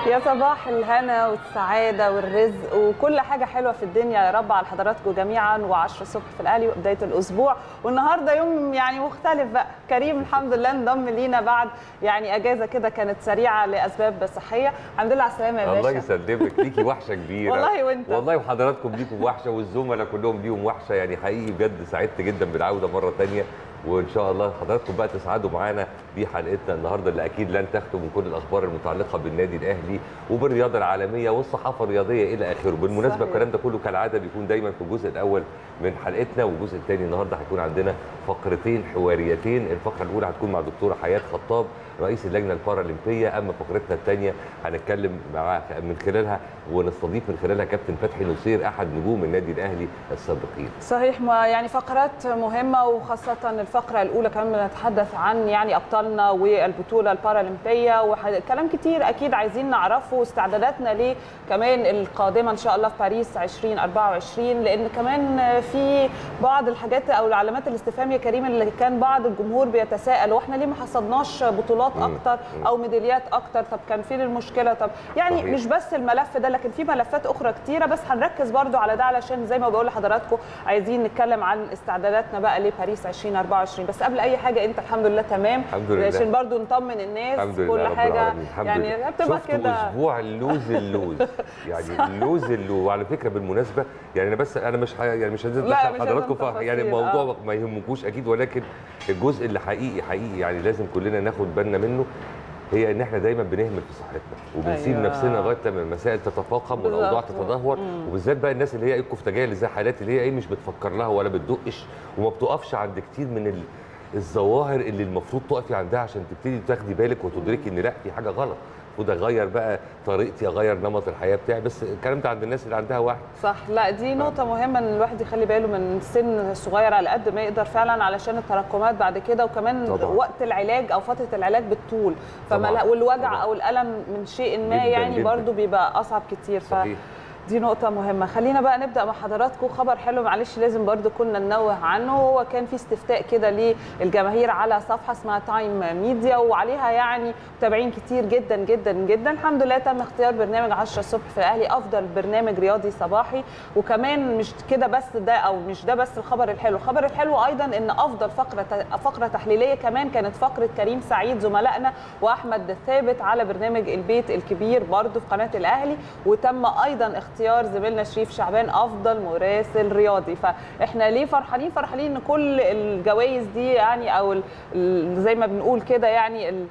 يا صباح الهنا والسعادة والرزق وكل حاجة حلوة في الدنيا يا رب على حضراتكم جميعا و10 الصبح في الأهلي وبداية الأسبوع والنهاردة يوم يعني مختلف بقى كريم الحمد لله انضم لينا بعد يعني أجازة كده كانت سريعة لأسباب صحية الحمد لله على السلامة يا باشا الله يسلمك ليكي وحشه كبيره والله وانت. والله وحضراتكم ليكم وحشه والزملاء كلهم ليهم وحشه يعني حقيقي بجد سعدت جدا بالعوده مره تانية وان شاء الله حضراتكم بقى تسعدوا معانا في حلقتنا النهارده اللي اكيد لن تختم من كل الاخبار المتعلقه بالنادي الاهلي وبالرياضه العالميه والصحافه الرياضيه الى اخره بالمناسبه صحيح. الكلام ده كله كالعاده بيكون دايما في الجزء الاول من حلقتنا والجزء الثاني النهارده هيكون عندنا فقرتين حواريتين الفقره الاولى هتكون مع دكتوره حياه خطاب رئيس اللجنه البارالمبيه اما فقرتنا الثانيه هنتكلم مع من خلالها ونستضيف من خلالها كابتن فتحي نصير احد نجوم النادي الاهلي السابقين صحيح ما يعني فقرات مهمة وخاصة الفقرة الأولى كمان بنتحدث عن يعني أبطالنا والبطولة البارالمبية وكلام كتير أكيد عايزين نعرفه استعداداتنا ليه كمان القادمة إن شاء الله في باريس 2024 لأن كمان في بعض الحاجات أو العلامات الاستفهام يا كريم اللي كان بعض الجمهور بيتساءل واحنا ليه ما حصدناش بطولات مم. أكتر أو ميداليات أكتر طب كان فين المشكلة طب يعني صحيح. مش بس الملف ده لكن في ملفات اخرى كتيره بس هنركز برضو على ده علشان زي ما بقول لحضراتكم عايزين نتكلم عن استعداداتنا بقى لباريس 2024 بس قبل اي حاجه انت الحمد لله تمام الحمد لله. عشان برضو نطمن الناس الحمد لله كل رب حاجه العالمين الحمد يعني لله بتبقى شفتوا كده اسبوع اللوز اللوز يعني اللوز اللوز وعلى فكره بالمناسبه يعني انا بس انا مش ح... يعني مش هنزل لا، ادخل مش حضراتكم هنزل في يعني تفاصيل، الموضوع آه. ما يهمكوش اكيد ولكن الجزء اللي حقيقي حقيقي يعني لازم كلنا ناخد بالنا منه هي ان احنا دايما بنهمل في صحتنا وبنسيب أيوة. نفسنا لغايه لما المسائل تتفاقم والاوضاع بالظبط. تتدهور مم. وبالذات بقى الناس اللي هي ايه الكفتاجيه اللي زي حالاتي اللي هي ايه مش بتفكر لها ولا بتدقش وما بتقفش عند كتير من ال... الظواهر اللي المفروض تقفي عندها عشان تبتدي تاخدي بالك وتدركي ان لا في حاجه غلط المفروض اغير بقى طريقتي اغير نمط الحياه بتاعي بس الكلام ده عند الناس اللي عندها وعي صح لا دي نقطة مهمة ان الواحد يخلي باله من السن الصغير على قد ما يقدر فعلا علشان التراكمات بعد كده وكمان طبعاً. وقت العلاج او فترة العلاج بالطول فما طبعاً. لا- والوجع طبعاً. او الالم من شيء ما جداً يعني جداً. برضو بيبقى اصعب كتير ف صحيح دي نقطة مهمة خلينا بقى نبدأ مع حضراتكم خبر حلو معلش لازم برضو كنا ننوه عنه هو كان في استفتاء كده للجماهير على صفحة اسمها تايم ميديا وعليها يعني متابعين كتير جدا جدا جدا الحمد لله تم اختيار برنامج 10 الصبح في الأهلي أفضل برنامج رياضي صباحي وكمان مش كده بس ده أو مش ده بس الخبر الحلو الخبر الحلو أيضا إن أفضل فقرة فقرة تحليلية كمان كانت فقرة كريم سعيد زملائنا وأحمد الثابت على برنامج البيت الكبير برضو في قناة الأهلي وتم ايضا اختيار زميلنا شريف شعبان افضل مراسل رياضي فاحنا ليه فرحانين فرحانين ان كل الجوائز دي يعني او ال- ال- زي ما بنقول كده يعني ال-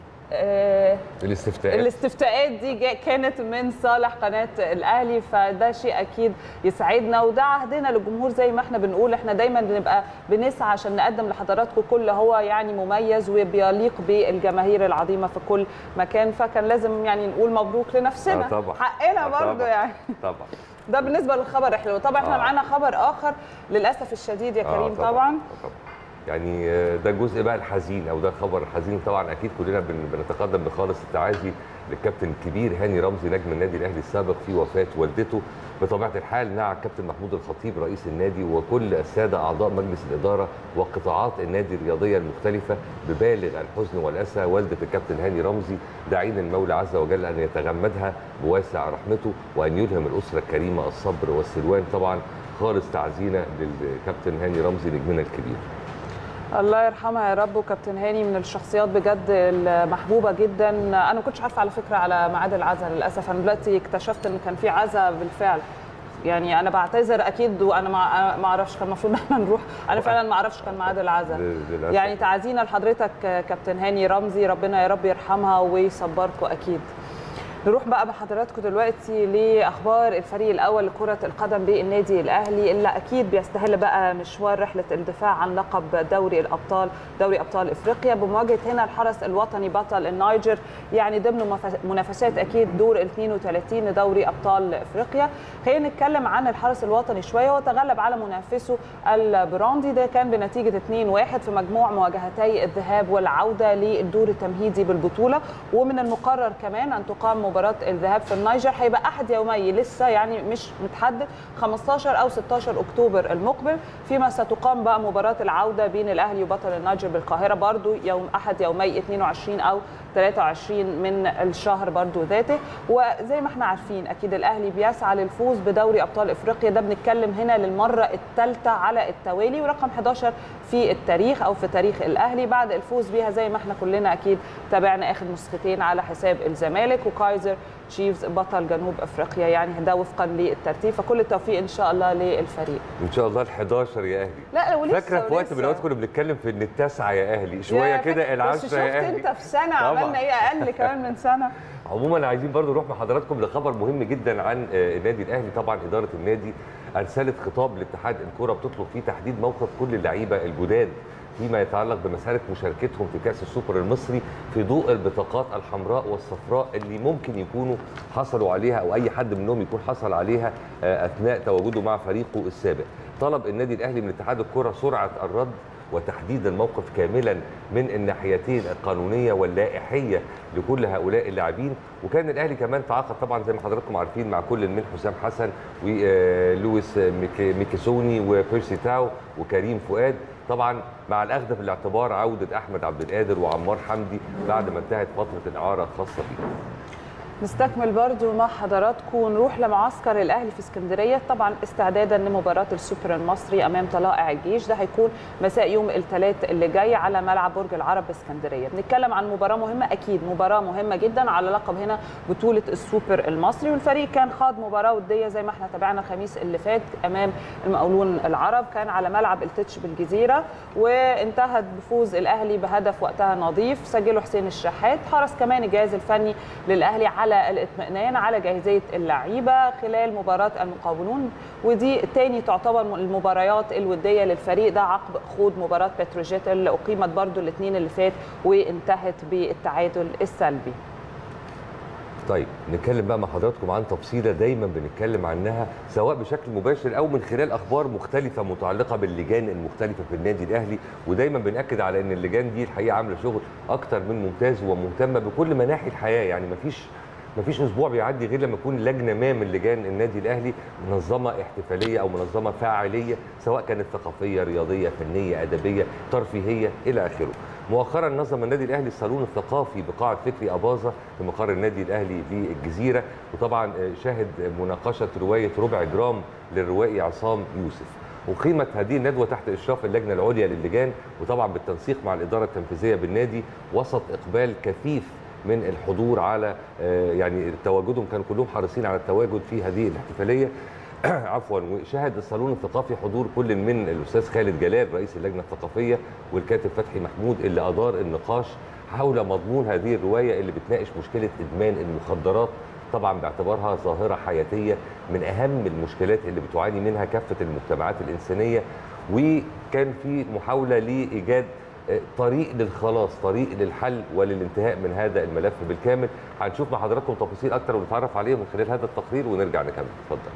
آه، الاستفتاءات الاستفتاءات دي جا- كانت من صالح قناه الاهلي فده شيء اكيد يسعدنا وده عهدنا للجمهور زي ما احنا بنقول احنا دايما بنبقى بنسعى عشان نقدم لحضراتكم كل هو يعني مميز وبيليق بالجماهير العظيمه في كل مكان فكان لازم يعني نقول مبروك لنفسنا آه طبعا. حقنا آه برضه طبعا. يعني طبعا ده بالنسبه للخبر الحلو طبعا احنا آه. معانا خبر اخر للاسف الشديد يا آه كريم طبعا آه طبعا يعني آه، ده الجزء بقى الحزين او ده الخبر الحزين طبعا اكيد كلنا بن- بنتقدم بخالص التعازي للكابتن الكبير هاني رمزي نجم النادي الاهلي السابق في وفاه والدته بطبيعه الحال مع الكابتن محمود الخطيب رئيس النادي وكل الساده اعضاء مجلس الاداره وقطاعات النادي الرياضيه المختلفه ببالغ الحزن والاسى والده الكابتن هاني رمزي داعين المولى عز وجل ان يتغمدها بواسع رحمته وان يلهم الاسره الكريمه الصبر والسلوان طبعا خالص تعزينا للكابتن هاني رمزي نجمنا الكبير الله يرحمها يا رب وكابتن هاني من الشخصيات بجد المحبوبه جدا انا ما كنتش عارفه على فكره على ميعاد العزاء للاسف انا دلوقتي اكتشفت ان كان في عزاء بالفعل يعني انا بعتذر اكيد وانا ما ما اعرفش كان المفروض ان احنا نروح انا فعلا ما اعرفش كان ميعاد العزاء للأسف. يعني تعزينا لحضرتك كابتن هاني رمزي ربنا يا رب يرحمها ويصبركم اكيد نروح بقى مع حضراتكم دلوقتي لاخبار الفريق الاول لكره القدم بالنادي الاهلي اللي اكيد بيستهل بقى مشوار رحله الدفاع عن لقب دوري الابطال دوري ابطال افريقيا بمواجهه هنا الحرس الوطني بطل النيجر يعني ضمن مف- منافسات اكيد دور ال 32 لدوري ابطال افريقيا خلينا نتكلم عن الحرس الوطني شويه وتغلب على منافسه البراندي ده كان بنتيجه 2-1 في مجموع مواجهتي الذهاب والعوده للدور التمهيدي بالبطوله ومن المقرر كمان ان تقام مباراه الذهاب في النيجر هيبقى احد يومي لسه يعني مش متحدد 15 او 16 اكتوبر المقبل فيما ستقام بقى مباراه العوده بين الاهلي وبطل النيجر بالقاهره برضو يوم احد يومي 22 او 23 من الشهر برضو ذاته وزي ما احنا عارفين اكيد الاهلي بيسعى للفوز بدوري ابطال افريقيا ده بنتكلم هنا للمره الثالثه على التوالي ورقم 11 في التاريخ او في تاريخ الاهلي بعد الفوز بيها زي ما احنا كلنا اكيد تابعنا اخر نسختين على حساب الزمالك وكايزر تشيفز بطل جنوب افريقيا يعني ده وفقا للترتيب فكل التوفيق ان شاء الله للفريق ان شاء الله ال11 يا اهلي لا ولسه فاكره في وقت من ولسه. الاوقات كنا بنتكلم في ان التاسعه يا اهلي شويه يا كده فاكر- بس العشره شفت يا اهلي انت في سنه طبعاً. عملنا ايه اقل كمان من سنه عموما عايزين برضو نروح مع حضراتكم لخبر مهم جدا عن آه، النادي الاهلي طبعا اداره النادي ارسلت خطاب لاتحاد الكره بتطلب فيه تحديد موقف كل اللعيبه الجداد فيما يتعلق بمساله مشاركتهم في كاس السوبر المصري في ضوء البطاقات الحمراء والصفراء اللي ممكن يكونوا حصلوا عليها او اي حد منهم يكون حصل عليها آه، اثناء تواجده مع فريقه السابق. طلب النادي الاهلي من اتحاد الكره سرعه الرد وتحديد الموقف كاملا من الناحيتين القانونيه واللائحيه لكل هؤلاء اللاعبين وكان الاهلي كمان تعاقد طبعا زي ما حضراتكم عارفين مع كل من حسام حسن ولويس ميك- ميكيسوني وبيرسي تاو وكريم فؤاد طبعا مع الاخذ في الاعتبار عوده احمد عبد القادر وعمار حمدي بعد ما انتهت فتره الاعاره الخاصه بيه نستكمل برضو مع حضراتكم ونروح لمعسكر الاهلي في اسكندريه طبعا استعدادا لمباراه السوبر المصري امام طلائع الجيش ده هيكون مساء يوم الثلاث اللي جاي على ملعب برج العرب باسكندريه بنتكلم عن مباراه مهمه اكيد مباراه مهمه جدا على لقب هنا بطوله السوبر المصري والفريق كان خاض مباراه وديه زي ما احنا تابعنا الخميس اللي فات امام المقاولون العرب كان على ملعب التتش بالجزيره وانتهت بفوز الاهلي بهدف وقتها نظيف سجله حسين الشحات حرص كمان الجهاز الفني للاهلي على الاطمئنان على جاهزيه اللعيبه خلال مباراه المقاولون ودي تاني تعتبر المباريات الوديه للفريق ده عقب خوض مباراه بتروجيت اللي اقيمت برضو الاثنين اللي فات وانتهت بالتعادل السلبي طيب نتكلم بقى مع حضراتكم عن تفصيله دايما بنتكلم عنها سواء بشكل مباشر او من خلال اخبار مختلفه متعلقه باللجان المختلفه في النادي الاهلي ودايما بناكد على ان اللجان دي الحقيقه عامله شغل اكتر من ممتاز ومهتمه بكل مناحي الحياه يعني مفيش مفيش اسبوع بيعدي غير لما يكون لجنه ما من لجان النادي الاهلي منظمه احتفاليه او منظمه فاعليه سواء كانت ثقافيه رياضيه فنيه ادبيه ترفيهيه الى اخره مؤخرا نظم النادي الاهلي الصالون الثقافي بقاعه فكري اباظه في مقر النادي الاهلي بالجزيره وطبعا شاهد مناقشه روايه ربع جرام للروائي عصام يوسف أقيمت هذه الندوة تحت إشراف اللجنة العليا للجان وطبعا بالتنسيق مع الإدارة التنفيذية بالنادي وسط إقبال كثيف من الحضور على آه، يعني تواجدهم كانوا كلهم حريصين على التواجد في هذه الاحتفالية عفوا وشهد الصالون الثقافي حضور كل من الاستاذ خالد جلال رئيس اللجنه الثقافيه والكاتب فتحي محمود اللي ادار النقاش حول مضمون هذه الروايه اللي بتناقش مشكله ادمان المخدرات طبعا باعتبارها ظاهره حياتيه من اهم المشكلات اللي بتعاني منها كافه المجتمعات الانسانيه وكان في محاوله لايجاد آه، طريق للخلاص طريق للحل وللانتهاء من هذا الملف بالكامل هنشوف مع حضراتكم تفاصيل اكتر ونتعرف عليه من خلال هذا التقرير ونرجع نكمل اتفضل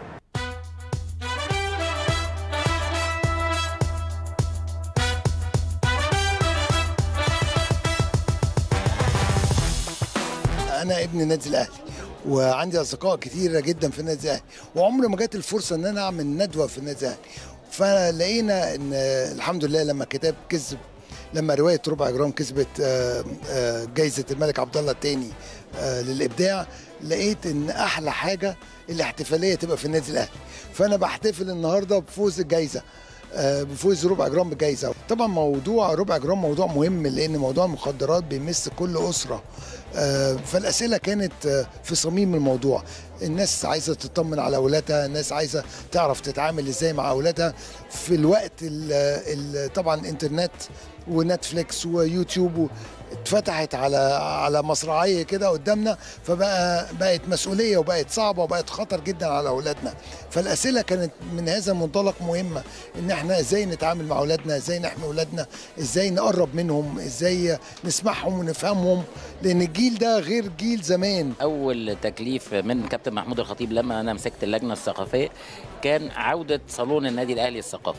انا ابن النادي الاهلي وعندي اصدقاء كتيره جدا في النادي الاهلي وعمري ما جات الفرصه ان انا اعمل ندوه في النادي الاهلي فلقينا ان الحمد لله لما كتاب كسب لما روايه ربع جرام كسبت آه، آه، جايزه الملك عبد الله الثاني للابداع لقيت ان احلى حاجه الاحتفاليه تبقى في النادي الاهلي فانا بحتفل النهارده بفوز الجايزه آه، بفوز ربع جرام بجايزه طبعا موضوع ربع جرام موضوع مهم لان موضوع المخدرات بيمس كل اسره آه، فالاسئله كانت آه، في صميم الموضوع الناس عايزه تطمن على اولادها الناس عايزه تعرف تتعامل ازاي مع اولادها في الوقت ال ال طبعا انترنت ونتفليكس ويوتيوب و- اتفتحت على على مصراعيه كده قدامنا فبقى بقت مسؤوليه وبقت صعبه وبقت خطر جدا على اولادنا فالاسئله كانت من هذا المنطلق مهمه ان احنا ازاي نتعامل مع اولادنا ازاي نحمي اولادنا ازاي نقرب منهم ازاي نسمعهم ونفهمهم لان الجيل ده غير جيل زمان اول تكليف من كابتن محمود الخطيب لما انا مسكت اللجنه الثقافيه كان عوده صالون النادي الاهلي الثقافي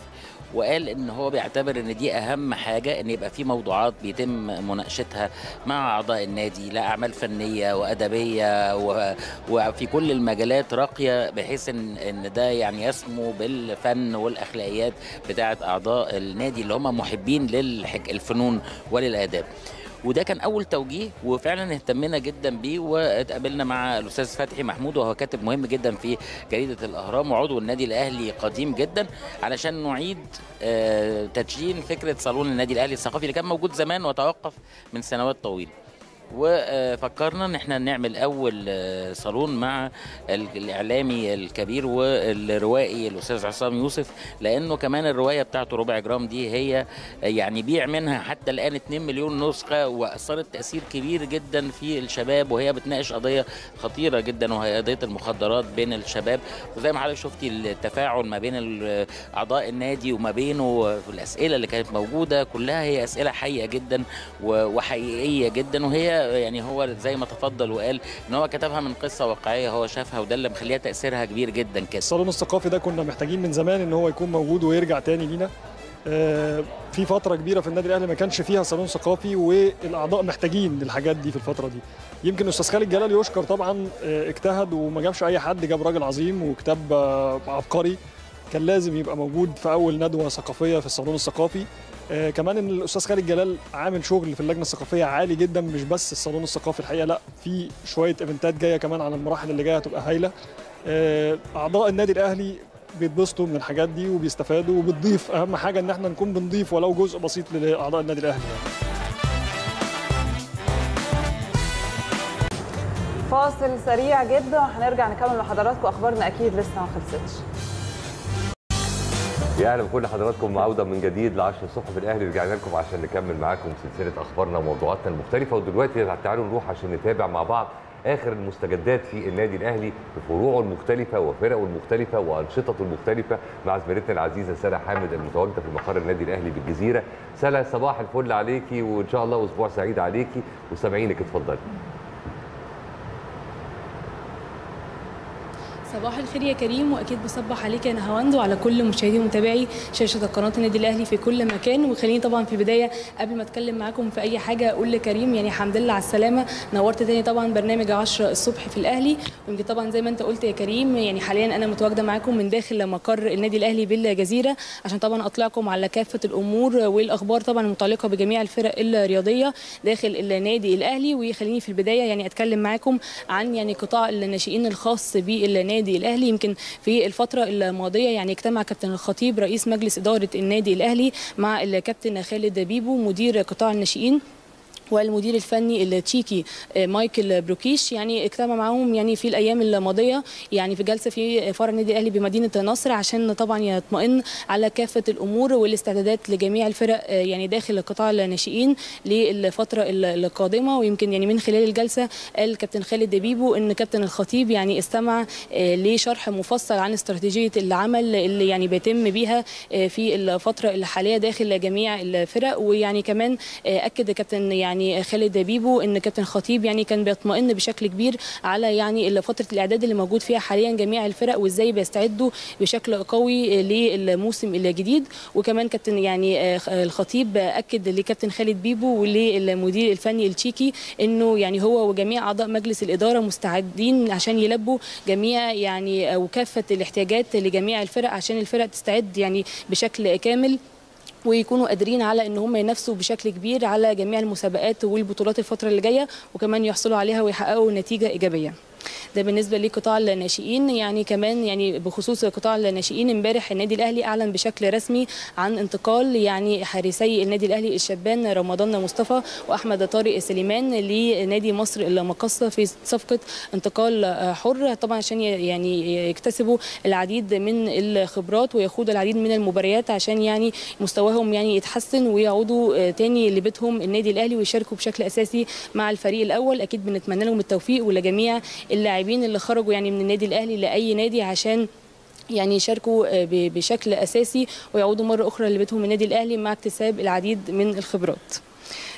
وقال ان هو بيعتبر ان دي اهم حاجه ان يبقى في موضوعات بيتم مناقشتها مع اعضاء النادي لا اعمال فنيه وادبيه و... وفي كل المجالات راقيه بحيث ان ان ده يعني يسمو بالفن والاخلاقيات بتاعه اعضاء النادي اللي هم محبين للفنون وللاداب وده كان اول توجيه وفعلا اهتمينا جدا بيه واتقابلنا مع الاستاذ فتحي محمود وهو كاتب مهم جدا في جريده الاهرام وعضو النادي الاهلي قديم جدا علشان نعيد آه، تدشين فكره صالون النادي الاهلي الثقافي اللي كان موجود زمان وتوقف من سنوات طويله وفكرنا ان احنا نعمل اول آه، صالون مع ال- الاعلامي الكبير والروائي الاستاذ عصام يوسف لانه كمان الروايه بتاعته ربع جرام دي هي يعني بيع منها حتى الان 2 مليون نسخه واثرت تاثير كبير جدا في الشباب وهي بتناقش قضيه خطيره جدا وهي قضيه المخدرات بين الشباب وزي ما حضرتك شفتي التفاعل ما بين ال- اعضاء النادي وما بينه في الاسئله اللي كانت موجوده كلها هي اسئله حيه جدا و- وحقيقيه جدا وهي يعني هو زي ما تفضل وقال ان هو كتبها من قصه واقعيه هو شافها وده اللي مخليها تاثيرها كبير جدا كده الصالون الثقافي ده كنا محتاجين من زمان ان هو يكون موجود ويرجع تاني لينا آه، في فتره كبيره في النادي الاهلي ما كانش فيها صالون ثقافي والاعضاء محتاجين للحاجات دي في الفتره دي يمكن استاذ خالد جلال يشكر طبعا آه، اجتهد وما جابش اي حد جاب راجل عظيم وكتاب آه، عبقري كان لازم يبقى موجود في اول ندوه ثقافيه في الصالون الثقافي آه كمان ان الاستاذ خالد جلال عامل شغل في اللجنه الثقافيه عالي جدا مش بس الصالون الثقافي الحقيقه لا في شويه ايفنتات جايه كمان على المراحل اللي جايه هتبقى هايله آه اعضاء النادي الاهلي بيتبسطوا من الحاجات دي وبيستفادوا وبتضيف اهم حاجه ان احنا نكون بنضيف ولو جزء بسيط لاعضاء النادي الاهلي يعني. فاصل سريع جدا وهنرجع نكمل مع حضراتكم اخبارنا اكيد لسه ما خلصتش يا اهلا بكل حضراتكم عوده من جديد ل 10 الصبح في الاهلي رجعنا لكم عشان نكمل معاكم سلسله اخبارنا وموضوعاتنا المختلفه ودلوقتي تعالوا نروح عشان نتابع مع بعض اخر المستجدات في النادي الاهلي بفروعه المختلفه وفرقه المختلفه وانشطته المختلفه مع زميلتنا العزيزه سلا حامد المتواجده في مقر النادي الاهلي بالجزيره سلا صباح الفل عليكي وان شاء الله اسبوع سعيد عليكي وسامعينك اتفضلي صباح الخير يا كريم واكيد بصبح عليك يا نهاوند وعلى كل مشاهدي ومتابعي شاشه قناه النادي الاهلي في كل مكان وخليني طبعا في بدايه قبل ما اتكلم معاكم في اي حاجه اقول لكريم يعني الحمد لله على السلامه نورت تاني طبعا برنامج 10 الصبح في الاهلي ويمكن طبعا زي ما انت قلت يا كريم يعني حاليا انا متواجده معاكم من داخل مقر النادي الاهلي بالجزيره عشان طبعا اطلعكم على كافه الامور والاخبار طبعا المتعلقه بجميع الفرق الرياضيه داخل النادي الاهلي وخليني في البدايه يعني اتكلم معاكم عن يعني قطاع الناشئين الخاص بالنادي الاهلي يمكن في الفتره الماضيه يعني اجتمع كابتن الخطيب رئيس مجلس اداره النادي الاهلي مع الكابتن خالد بيبو مدير قطاع الناشئين والمدير الفني التشيكي مايكل بروكيش يعني اجتمع معاهم يعني في الايام الماضيه يعني في جلسه في فرع النادي الاهلي بمدينه نصر عشان طبعا يطمئن على كافه الامور والاستعدادات لجميع الفرق يعني داخل قطاع الناشئين للفتره القادمه ويمكن يعني من خلال الجلسه قال كابتن خالد بيبو ان كابتن الخطيب يعني استمع لشرح مفصل عن استراتيجيه العمل اللي يعني بيتم بيها في الفتره الحاليه داخل جميع الفرق ويعني كمان اكد كابتن يعني يعني خالد بيبو ان كابتن خطيب يعني كان بيطمئن بشكل كبير على يعني فتره الاعداد اللي موجود فيها حاليا جميع الفرق وازاي بيستعدوا بشكل قوي للموسم الجديد وكمان كابتن يعني الخطيب اكد لكابتن خالد بيبو وللمدير الفني التشيكي انه يعني هو وجميع اعضاء مجلس الاداره مستعدين عشان يلبوا جميع يعني وكافه الاحتياجات لجميع الفرق عشان الفرق تستعد يعني بشكل كامل ويكونوا قادرين على ان هم ينافسوا بشكل كبير على جميع المسابقات والبطولات الفتره اللي جايه وكمان يحصلوا عليها ويحققوا نتيجه ايجابيه ده بالنسبه لقطاع الناشئين يعني كمان يعني بخصوص قطاع الناشئين امبارح النادي الاهلي اعلن بشكل رسمي عن انتقال يعني حارسي النادي الاهلي الشابان رمضان مصطفى واحمد طارق سليمان لنادي مصر المقصه في صفقه انتقال حر طبعا عشان يعني يكتسبوا العديد من الخبرات ويخوضوا العديد من المباريات عشان يعني مستواهم يعني يتحسن ويعودوا تاني لبيتهم النادي الاهلي ويشاركوا بشكل اساسي مع الفريق الاول اكيد بنتمنى لهم التوفيق ولجميع اللاعبين اللي خرجوا يعني من النادي الاهلي لاي نادي عشان يعني يشاركوا بشكل اساسي ويعودوا مره اخرى لبيتهم النادي الاهلي مع اكتساب العديد من الخبرات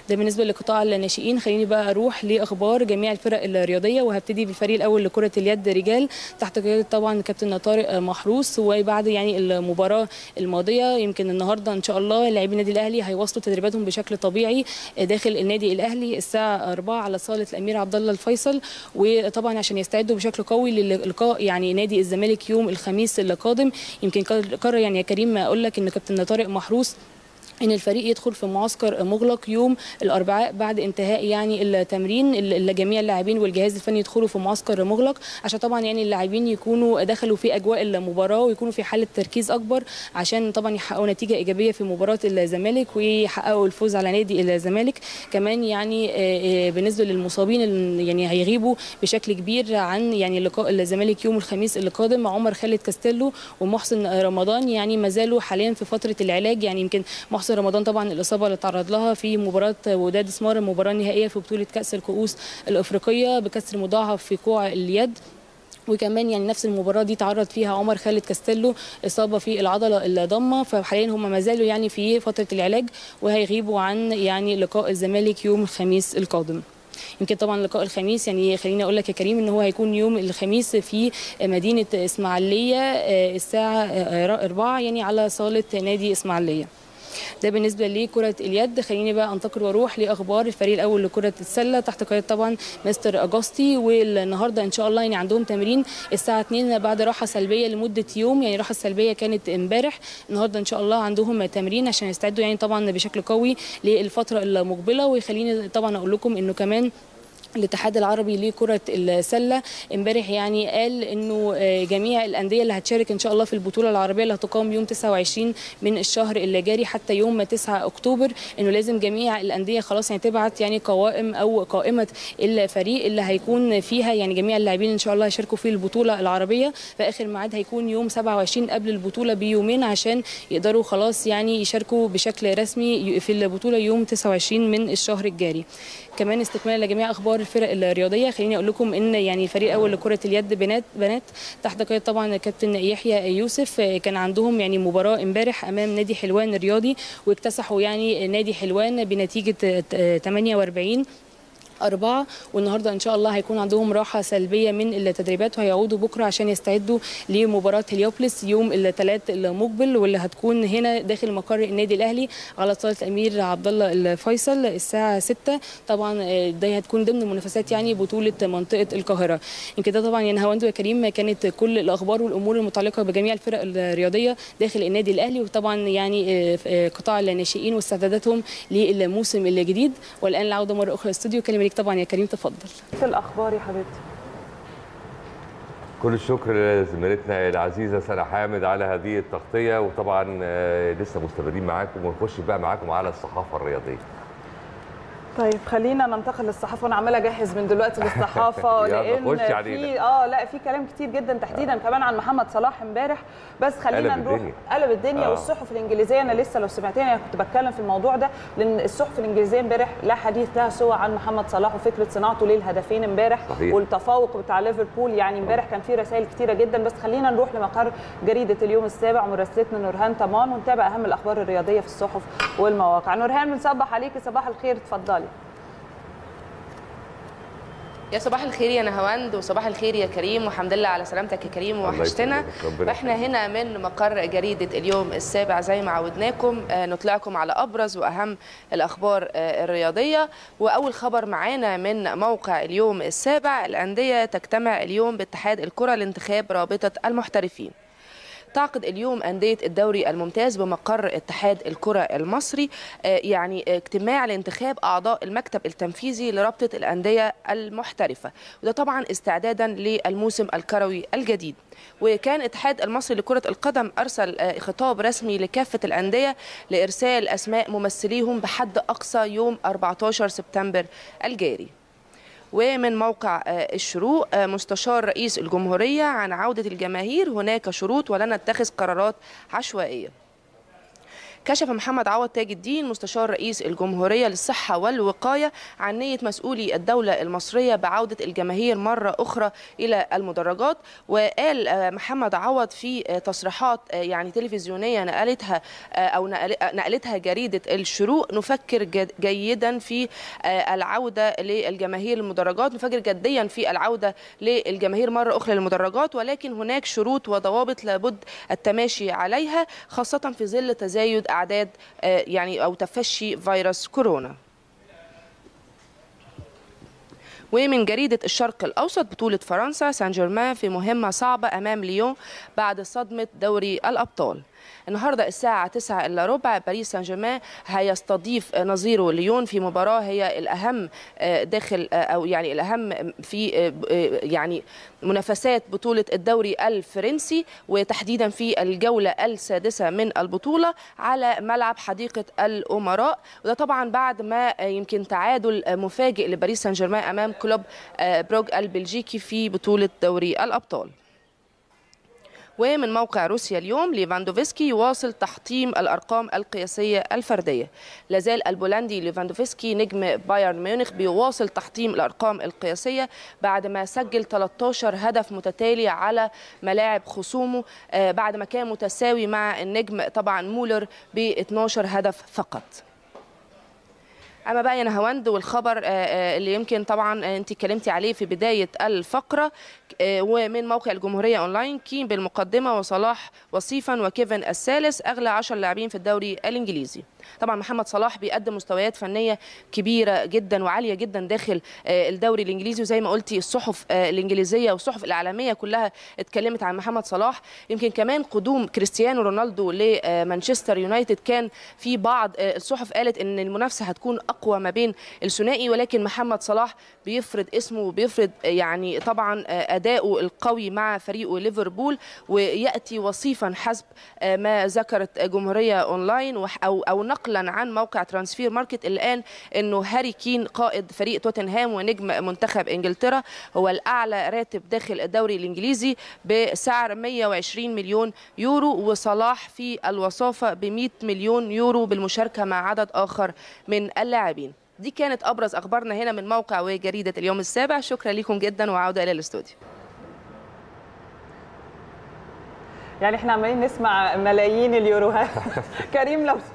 ده بالنسبه لقطاع الناشئين خليني بقى اروح لاخبار جميع الفرق الرياضيه وهبتدي بالفريق الاول لكره اليد رجال تحت قياده طبعا كابتن طارق محروس وبعد يعني المباراه الماضيه يمكن النهارده ان شاء الله لاعبي النادي الاهلي هيواصلوا تدريباتهم بشكل طبيعي داخل النادي الاهلي الساعه 4 على صاله الامير عبد الله الفيصل وطبعا عشان يستعدوا بشكل قوي للقاء يعني نادي الزمالك يوم الخميس القادم يمكن قرر يعني يا كريم اقول لك ان كابتن طارق محروس ان الفريق يدخل في معسكر مغلق يوم الاربعاء بعد انتهاء يعني التمرين اللي جميع اللاعبين والجهاز الفني يدخلوا في معسكر مغلق عشان طبعا يعني اللاعبين يكونوا دخلوا في اجواء المباراه ويكونوا في حاله تركيز اكبر عشان طبعا يحققوا نتيجه ايجابيه في مباراه الزمالك ويحققوا الفوز على نادي الزمالك كمان يعني بالنسبه للمصابين يعني هيغيبوا بشكل كبير عن يعني لقاء الزمالك يوم الخميس القادم عمر خالد كاستيلو ومحسن رمضان يعني ما زالوا حاليا في فتره العلاج يعني يمكن محسن رمضان طبعا الاصابه اللي تعرض لها في مباراه وداد سمار المباراه النهائيه في بطوله كاس الكؤوس الافريقيه بكسر مضاعف في كوع اليد وكمان يعني نفس المباراه دي تعرض فيها عمر خالد كاستيلو اصابه في العضله الضمه فحاليا هم ما زالوا يعني في فتره العلاج وهيغيبوا عن يعني لقاء الزمالك يوم الخميس القادم يمكن طبعا لقاء الخميس يعني خليني اقول لك يا كريم ان هو هيكون يوم الخميس في مدينه اسماعيليه الساعه 4 يعني على صاله نادي اسماعيليه ده بالنسبه لكره اليد خليني بقى انتقل واروح لاخبار الفريق الاول لكره السله تحت قياده طبعا مستر اجاستي والنهارده ان شاء الله يعني عندهم تمرين الساعه 2 بعد راحه سلبيه لمده يوم يعني راحه سلبيه كانت امبارح النهارده ان شاء الله عندهم تمرين عشان يستعدوا يعني طبعا بشكل قوي للفتره المقبله ويخليني طبعا اقول لكم انه كمان الاتحاد العربي لكرة السلة امبارح يعني قال انه جميع الاندية اللي هتشارك ان شاء الله في البطولة العربية اللي هتقام يوم 29 من الشهر اللي جاري حتى يوم 9 اكتوبر انه لازم جميع الاندية خلاص يعني تبعت يعني قوائم او قائمة الفريق اللي هيكون فيها يعني جميع اللاعبين ان شاء الله هيشاركوا في البطولة العربية فاخر ميعاد هيكون يوم 27 قبل البطولة بيومين عشان يقدروا خلاص يعني يشاركوا بشكل رسمي في البطولة يوم 29 من الشهر الجاري كمان استكمالا لجميع اخبار الفرق الرياضيه خليني اقول لكم ان يعني الفريق الاول لكره اليد بنات بنات تحت قياده طبعا كابتن يحيى يوسف كان عندهم يعني مباراه امبارح امام نادي حلوان الرياضي واكتسحوا يعني نادي حلوان بنتيجه 48 أربعة والنهاردة إن شاء الله هيكون عندهم راحة سلبية من التدريبات وهيعودوا بكرة عشان يستعدوا لمباراة هليوبلس يوم الثلاث المقبل واللي هتكون هنا داخل مقر النادي الأهلي على صالة الأمير عبد الله الفيصل الساعة 6 طبعا ده هتكون ضمن منافسات يعني بطولة منطقة القاهرة يمكن ده طبعا يعني هواندو يا كريم كانت كل الأخبار والأمور المتعلقة بجميع الفرق الرياضية داخل النادي الأهلي وطبعا يعني قطاع الناشئين واستعداداتهم للموسم الجديد والآن العودة مرة أخرى الاستوديو كلمة ليك طبعا يا كريم تفضل في الاخبار يا حبيبتي كل الشكر لزميلتنا العزيزه سنه حامد على هذه التغطيه وطبعا لسه مستمرين معاكم ونخش بقى معاكم على الصحافه الرياضيه طيب خلينا ننتقل للصحافه وانا عماله اجهز من دلوقتي للصحافه لان في اه لا في كلام كتير جدا تحديدا كمان عن محمد صلاح امبارح بس خلينا قلب نروح الدنيا. قلب الدنيا آه. والصحف الانجليزيه انا لسه لو سمعتني انا كنت بتكلم في الموضوع ده لان الصحف الانجليزيه امبارح لا حديث لها سوى عن محمد صلاح وفكره صناعته للهدفين امبارح صحيح. والتفوق بتاع ليفربول يعني امبارح كان في رسائل كتيره جدا بس خلينا نروح لمقر جريده اليوم السابع مراسلتنا نورهان طمان ونتابع اهم الاخبار الرياضيه في الصحف والمواقع نورهان بنصبح عليكي صباح الخير اتفضلي يا صباح الخير يا نهاوند وصباح الخير يا كريم والحمد لله على سلامتك يا كريم الله وحشتنا يسلمك، ربنا واحنا هنا من مقر جريده اليوم السابع زي ما عودناكم آه، نطلعكم على ابرز واهم الاخبار آه، الرياضيه واول خبر معانا من موقع اليوم السابع الانديه تجتمع اليوم باتحاد الكره لانتخاب رابطه المحترفين تعقد اليوم أندية الدوري الممتاز بمقر اتحاد الكرة المصري آه، يعني اجتماع لانتخاب أعضاء المكتب التنفيذي لرابطة الأندية المحترفة وده طبعا استعدادا للموسم الكروي الجديد وكان اتحاد المصري لكرة القدم أرسل آه، خطاب رسمي لكافة الأندية لإرسال أسماء ممثليهم بحد أقصى يوم 14 سبتمبر الجاري ومن موقع آه، الشروق آه، مستشار رئيس الجمهورية عن عودة الجماهير هناك شروط ولن نتخذ قرارات عشوائية كشف محمد عوض تاج الدين مستشار رئيس الجمهورية للصحة والوقاية عن نية مسؤولي الدولة المصرية بعودة الجماهير مرة أخرى إلى المدرجات وقال آه، محمد عوض في آه، تصريحات آه، يعني تلفزيونية نقلتها آه، أو نقل- نقلتها جريدة الشروق نفكر جد- جيدا في آه، العودة للجماهير المدرجات نفكر جديا في العودة للجماهير مرة أخرى للمدرجات ولكن هناك شروط وضوابط لابد التماشي عليها خاصة في ظل تزايد أعداد آه، يعني أو تفشي فيروس كورونا ومن جريدة الشرق الأوسط بطولة فرنسا سان جيرمان في مهمة صعبة أمام ليون بعد صدمة دوري الأبطال النهارده الساعة 9 إلا ربع باريس سان جيرمان هيستضيف نظيره ليون في مباراة هي الأهم آه، داخل آه، أو يعني الأهم في آه، آه، يعني منافسات بطولة الدوري الفرنسي وتحديدا في الجولة السادسة من البطولة على ملعب حديقة الأمراء وده طبعا بعد ما آه، يمكن تعادل آه، مفاجئ لباريس سان جيرمان أمام كلوب آه، بروج البلجيكي في بطولة دوري الأبطال ومن موقع روسيا اليوم ليفاندوفسكي يواصل تحطيم الارقام القياسيه الفرديه لازال البولندي ليفاندوفسكي نجم بايرن ميونخ بيواصل تحطيم الارقام القياسيه بعد ما سجل 13 هدف متتالي على ملاعب خصومه آه، بعد ما كان متساوي مع النجم طبعا مولر ب 12 هدف فقط اما بقى يا نهاوند والخبر آه، آه، اللي يمكن طبعا آه، انت اتكلمتي عليه في بدايه الفقره آه، ومن موقع الجمهوريه اونلاين كين بالمقدمه وصلاح وصيفا وكيفن الثالث اغلى 10 لاعبين في الدوري الانجليزي طبعا محمد صلاح بيقدم مستويات فنيه كبيره جدا وعاليه جدا داخل آه، الدوري الانجليزي وزي ما قلتي الصحف آه، الانجليزيه والصحف العالميه كلها اتكلمت عن محمد صلاح يمكن كمان قدوم كريستيانو رونالدو لمانشستر يونايتد كان في بعض آه، الصحف قالت ان المنافسه هتكون اقوى ما بين الثنائي ولكن محمد صلاح بيفرض اسمه وبيفرض آه، يعني طبعا آه، اداؤه القوي مع فريقه ليفربول وياتي وصيفا حسب آه، ما ذكرت جمهوريه اونلاين وح- او او نقلا عن موقع ترانسفير ماركت الان انه هاري كين قائد فريق توتنهام ونجم منتخب انجلترا هو الاعلى راتب داخل الدوري الانجليزي بسعر 120 مليون يورو وصلاح في الوصافه ب 100 مليون يورو بالمشاركه مع عدد اخر من اللاعبين دي كانت ابرز اخبارنا هنا من موقع وجريده اليوم السابع شكرا لكم جدا وعوده الى الاستوديو يعني احنا عمالين نسمع ملايين اليوروهات كريم لو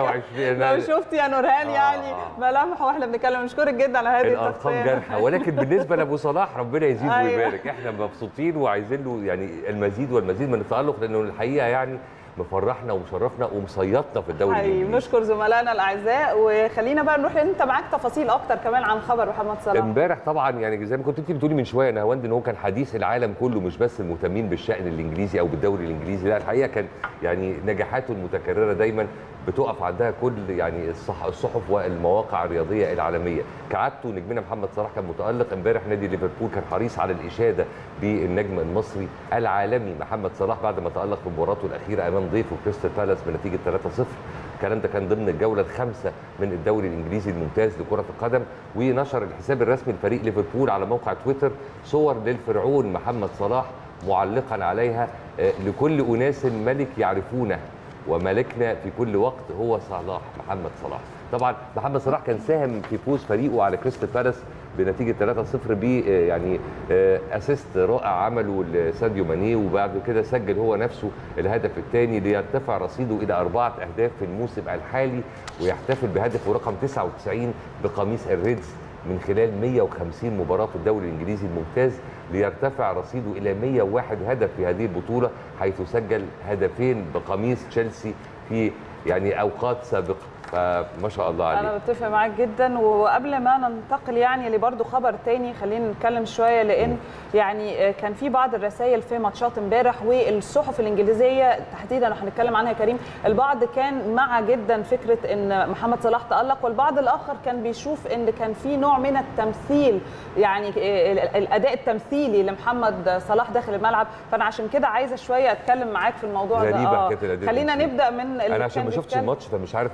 120 لو شفت يا نورهان آه. يعني ملامح واحنا بنتكلم نشكرك جدا على هذه الارقام التغطيه جارحه ولكن بالنسبه لابو صلاح ربنا يزيد أيوة. ويبارك احنا مبسوطين وعايزين له يعني المزيد والمزيد من التالق لانه الحقيقه يعني مفرحنا ومشرفنا ومصيطنا في الدوري حقيقي الانجليزي بنشكر زملائنا الاعزاء وخلينا بقى نروح لان انت معاك تفاصيل اكتر كمان عن خبر محمد صلاح امبارح طبعا يعني زي ما كنت انت بتقولي من شويه نهاوند ان هو كان حديث العالم كله مش بس المهتمين بالشان الانجليزي او بالدوري الانجليزي لا الحقيقه كان يعني نجاحاته المتكرره دايما بتقف عندها كل يعني الصح الصحف والمواقع الرياضيه العالميه كعادته نجمنا محمد صلاح كان متالق امبارح نادي ليفربول كان حريص على الاشاده بالنجم المصري العالمي محمد صلاح بعد ما تالق في مباراته الاخيره امام ضيفه كريستال بالاس بنتيجه 3-0 الكلام ده كان ضمن الجوله الخامسه من الدوري الانجليزي الممتاز لكره القدم ونشر الحساب الرسمي لفريق ليفربول على موقع تويتر صور للفرعون محمد صلاح معلقا عليها آه، لكل اناس ملك يعرفونه وملكنا في كل وقت هو صلاح محمد صلاح طبعا محمد صلاح كان ساهم في فوز فريقه على كريستال بالاس بنتيجه 3-0 ب آه، يعني آه، اسيست رائع عمله لساديو ماني وبعد كده سجل هو نفسه الهدف الثاني ليرتفع رصيده الى اربعه اهداف في الموسم الحالي ويحتفل بهدفه رقم 99 بقميص الريدز من خلال 150 مباراة في الدوري الإنجليزي الممتاز ليرتفع رصيده إلى 101 هدف في هذه البطولة حيث سجل هدفين بقميص تشيلسي في يعني أوقات سابقة فما شاء الله عليه انا بتفق معاك جدا وقبل ما ننتقل يعني لبرضه خبر تاني خلينا نتكلم شويه لان يعني كان في بعض الرسائل في ماتشات امبارح والصحف الانجليزيه تحديدا وهنتكلم عنها يا كريم البعض كان مع جدا فكره ان محمد صلاح تالق والبعض الاخر كان بيشوف ان كان في نوع من التمثيل يعني الاداء التمثيلي لمحمد صلاح داخل الملعب فانا عشان كده عايزه شويه اتكلم معاك في الموضوع ده غريبة آه. حكاية الأداء خلينا التمثيلي. نبدا من اللي أنا عشان كان ما شفتش بيتكلم- الماتش فمش عارف هما اه بيتكلموا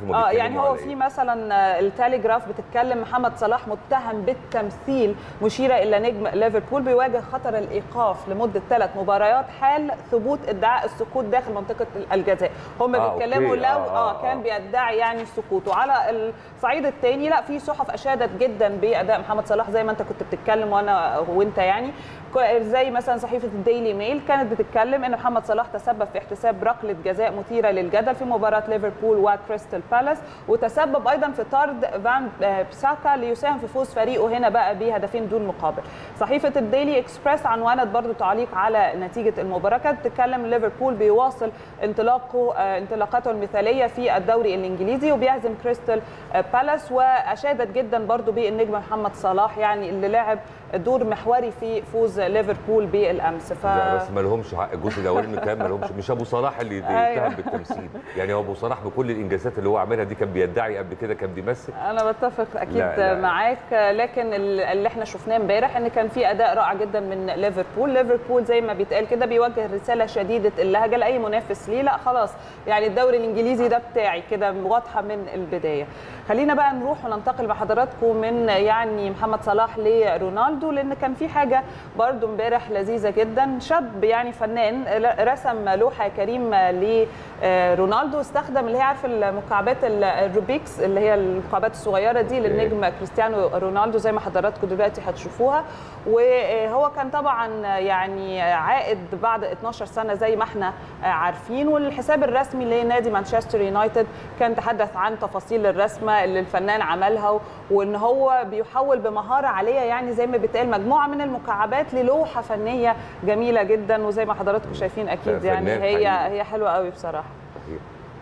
يعني هو في مثلا آه، التليجراف بتتكلم محمد صلاح متهم بالتمثيل مشيره الى نجم ليفربول بيواجه خطر الايقاف لمده ثلاث مباريات حال ثبوت ادعاء السقوط داخل منطقه الجزاء هم آه، بيتكلموا أوكي. لو آه، اه آه، كان آه. بيدعي يعني السقوط وعلى الصعيد الثاني لا في صحف اشادت جدا باداء محمد صلاح زي ما انت كنت بتتكلم وانا وانت يعني ك- زي مثلا صحيفه الديلي ميل كانت بتتكلم ان محمد صلاح تسبب في احتساب ركله جزاء مثيره للجدل في مباراه ليفربول وكريستال بالاس وتسبب ايضا في طرد فان آه، بساكا ليساهم في فوز فريقه هنا بقى بهدفين دون مقابل صحيفه الديلي اكسبريس عنونت برضو تعليق على نتيجه المباراه كانت بتتكلم ليفربول بيواصل انطلاقه آه، انطلاقاته المثاليه في الدوري الانجليزي وبيهزم كريستال آه، بالاس واشادت جدا برضو بالنجم محمد صلاح يعني اللي لعب دور محوري في فوز ليفربول بالامس ف لا بس ما لهمش حق الجزء الاولاني كان ما لهمش مش ابو صلاح اللي أيوة. يتهم بالتمثيل يعني هو ابو صلاح بكل الانجازات اللي هو عملها دي كان بيدعي قبل كده كان بيمثل انا بتفق اكيد لا، لا. معاك لكن ال- اللي احنا شفناه امبارح ان كان في اداء رائع جدا من ليفربول ليفربول زي ما بيتقال كده بيوجه رساله شديده اللهجه لاي منافس ليه لا خلاص يعني الدوري الانجليزي ده بتاعي كده واضحه من البدايه خلينا بقى نروح وننتقل مع حضراتكم من يعني محمد صلاح لرونالدو لان كان في حاجه برضو امبارح لذيذه جدا شاب يعني فنان رسم لوحه كريم لرونالدو استخدم اللي هي عارف المكعبات ال- الروبيكس اللي هي المكعبات الصغيره دي للنجم كريستيانو رونالدو زي ما حضراتكم دلوقتي هتشوفوها وهو كان طبعا يعني عائد بعد 12 سنه زي ما احنا عارفين والحساب الرسمي لنادي مانشستر يونايتد كان تحدث عن تفاصيل الرسمه اللي الفنان عملها وان هو بيحول بمهاره عاليه يعني زي ما بيتقال مجموعه من المكعبات للوحه فنيه جميله جدا وزي ما حضراتكم شايفين اكيد لا، يعني فنان هي حقيقي. هي حلوه قوي بصراحه صحيح.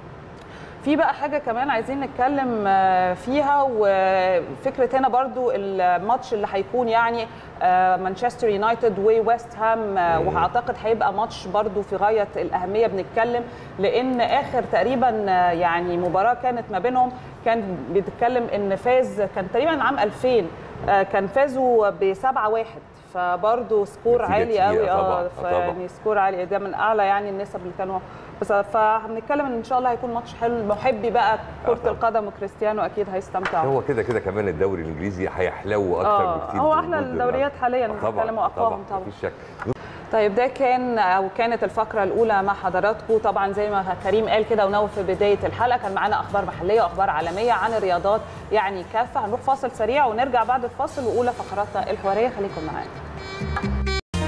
في بقى حاجه كمان عايزين نتكلم آه، فيها وفكره هنا برضو الماتش اللي هيكون يعني آه، مانشستر يونايتد وويست هام آه، واعتقد هيبقى ماتش برضو في غايه الاهميه بنتكلم لان اخر تقريبا آه، يعني مباراه كانت ما بينهم كان بيتكلم ان فاز كان تقريبا عام 2000 آه، كان فازوا ب 7 1 فبرضه سكور نتيجة عالي قوي تقيلة طبعاً، اه آه طبعاً. يعني سكور عالي ده من اعلى يعني النسب اللي كانوا بس فهنتكلم ان ان شاء الله هيكون ماتش حلو محبي بقى كره طبعاً. القدم وكريستيانو اكيد هيستمتعوا هو كده كده كمان الدوري الانجليزي هيحلو اكتر آه، بكتير هو بوجود احلى الدوريات حاليا آه، طبعا بنتكلم واقواهم طبعا مفيش شك طيب ده كان او كانت الفقره الاولى مع حضراتكم طبعا زي ما كريم قال كده ونوه في بدايه الحلقه كان معانا اخبار محليه واخبار عالميه عن الرياضات يعني كافه هنروح فاصل سريع ونرجع بعد الفاصل واولى فقراتنا الحواريه خليكم معانا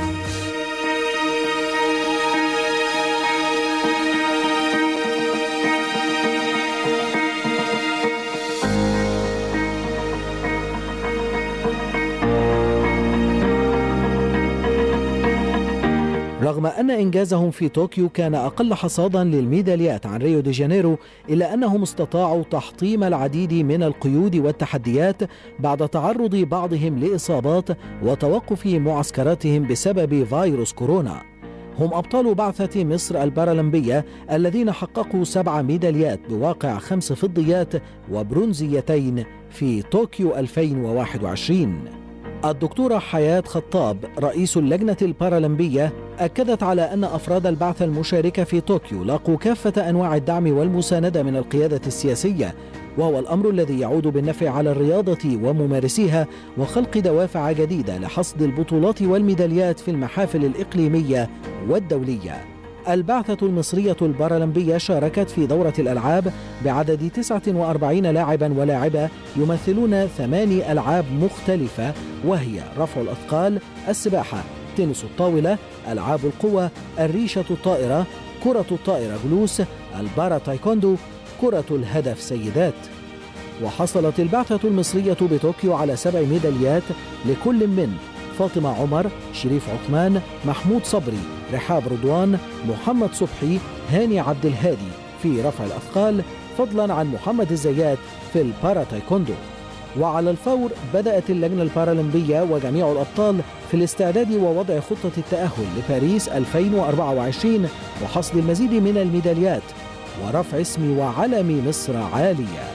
رغم أن إنجازهم في طوكيو كان أقل حصادا للميداليات عن ريو دي جانيرو إلا أنهم استطاعوا تحطيم العديد من القيود والتحديات بعد تعرض بعضهم لإصابات وتوقف معسكراتهم بسبب فيروس كورونا هم أبطال بعثة مصر البارالمبية الذين حققوا سبع ميداليات بواقع خمس فضيات وبرونزيتين في طوكيو 2021 الدكتورة حياة خطاب رئيس اللجنة البارالمبية أكدت على أن أفراد البعثة المشاركة في طوكيو لاقوا كافة أنواع الدعم والمساندة من القيادة السياسية وهو الأمر الذي يعود بالنفع على الرياضة وممارسيها وخلق دوافع جديدة لحصد البطولات والميداليات في المحافل الإقليمية والدولية البعثة المصرية البارالمبية شاركت في دورة الألعاب بعدد 49 لاعبا ولاعبة يمثلون ثماني ألعاب مختلفة وهي رفع الأثقال، السباحة، تنس الطاولة، ألعاب القوى، الريشة الطائرة، كرة الطائرة جلوس، البارا تايكوندو، كرة الهدف سيدات. وحصلت البعثة المصرية بطوكيو على سبع ميداليات لكل من فاطمة عمر، شريف عثمان، محمود صبري، رحاب رضوان، محمد صبحي، هاني عبد الهادي في رفع الأثقال فضلا عن محمد الزيات في البارا تايكوندو. وعلى الفور بدأت اللجنة البارالمبية وجميع الأبطال في الاستعداد ووضع خطة التأهل لباريس 2024 وحصد المزيد من الميداليات ورفع اسم وعلم مصر عاليا.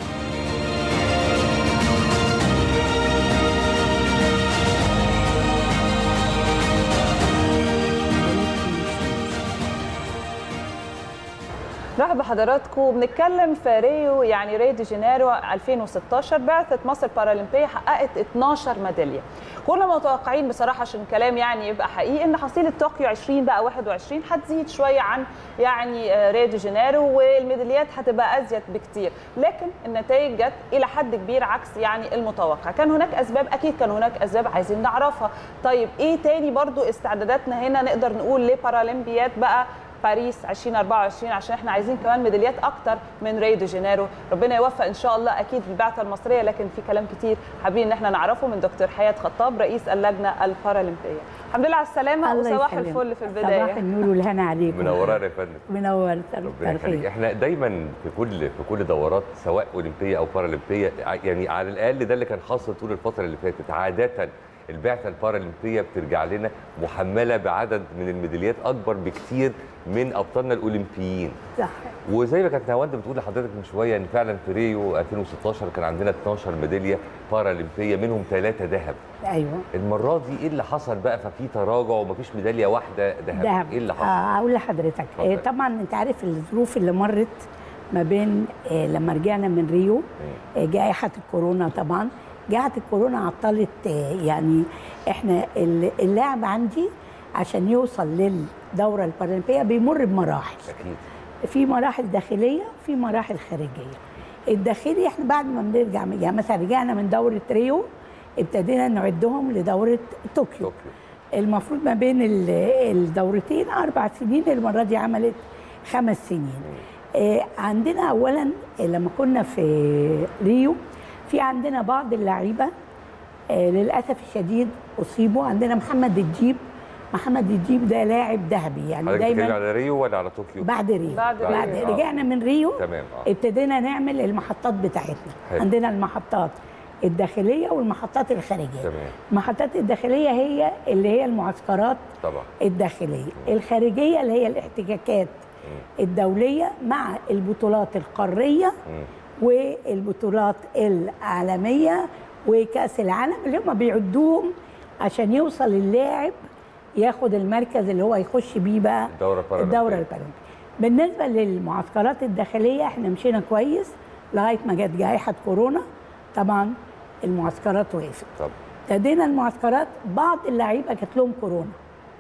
نرحب بحضراتكم بنتكلم في ريو يعني ريو دي جانيرو 2016 بعثه مصر بارالمبيه حققت 12 ميداليه كنا متوقعين بصراحه عشان الكلام يعني يبقى حقيقي ان حصيله طوكيو 20 بقى 21 هتزيد شويه عن يعني ريو دي جانيرو والميداليات هتبقى ازيد بكتير لكن النتائج جت الى حد كبير عكس يعني المتوقع كان هناك اسباب اكيد كان هناك اسباب عايزين نعرفها طيب ايه تاني برضو استعداداتنا هنا نقدر نقول لبارالمبيات بقى باريس 2024 عشان احنا عايزين كمان ميداليات اكتر من ريو دي جانيرو ربنا يوفق ان شاء الله اكيد البعثه المصريه لكن في كلام كتير حابين ان احنا نعرفه من دكتور حياه خطاب رئيس اللجنه البارالمبيه الحمد لله على السلامه الله وصباح يسلمك. الفل في البدايه صباح النور والهنا عليكم منورانا يا فندم منور ربنا يخليك احنا دايما في كل في كل دورات سواء اولمبيه او بارالمبيه يعني على الاقل ده اللي كان حاصل طول الفتره اللي فاتت عاده البعثه البارالمبيه بترجع لنا محمله بعدد من الميداليات اكبر بكتير من ابطالنا الاولمبيين صح وزي ما كانت نهاوند بتقول لحضرتك من شويه ان فعلا في ريو 2016 كان عندنا 12 ميداليه بارالمبيه منهم ثلاثه ذهب ايوه المره دي ايه اللي حصل بقى ففي تراجع ومفيش ميداليه واحده ذهب دهب ايه اللي حصل آه اقول لحضرتك اتفضل. آه طبعا انت عارف الظروف اللي مرت ما بين آه لما رجعنا من ريو آه جائحه الكورونا طبعا جائحه الكورونا عطلت آه يعني احنا ال- اللاعب عندي عشان يوصل للدوره البارالمبيه بيمر بمراحل اكيد في مراحل داخليه وفي مراحل خارجيه الداخلي احنا بعد ما بنرجع من- يعني مثلا رجعنا من دوره ريو ابتدينا نعدهم لدوره طوكيو طوكيو المفروض ما بين ال- الدورتين اربع سنين المره دي عملت خمس سنين آه، عندنا اولا آه، لما كنا في ريو في عندنا بعض اللعيبه آه، للاسف الشديد اصيبوا عندنا محمد الجيب محمد الجيب ده لاعب ذهبي يعني حضرتك بتتكلمي دايما على ريو ولا على طوكيو بعد ريو بعد ريو. بعد آه. رجعنا من ريو تمام اه ابتدينا نعمل المحطات بتاعتنا حلو. عندنا المحطات الداخليه والمحطات الخارجيه تمام المحطات الداخليه هي اللي هي المعسكرات طبعا الداخليه الخارجيه اللي هي الاحتكاكات الدوليه مع البطولات القاريه مم. والبطولات العالميه وكاس العالم اللي هم بيعدوهم عشان يوصل اللاعب ياخد المركز اللي هو يخش بيه بقى الدوره البارالمبيه الدوره البارالمبيه بالنسبه للمعسكرات الداخليه احنا مشينا كويس لغايه ما جت جائحه كورونا طبعا المعسكرات وقفت طب ابتدينا المعسكرات بعض اللعيبه جات لهم كورونا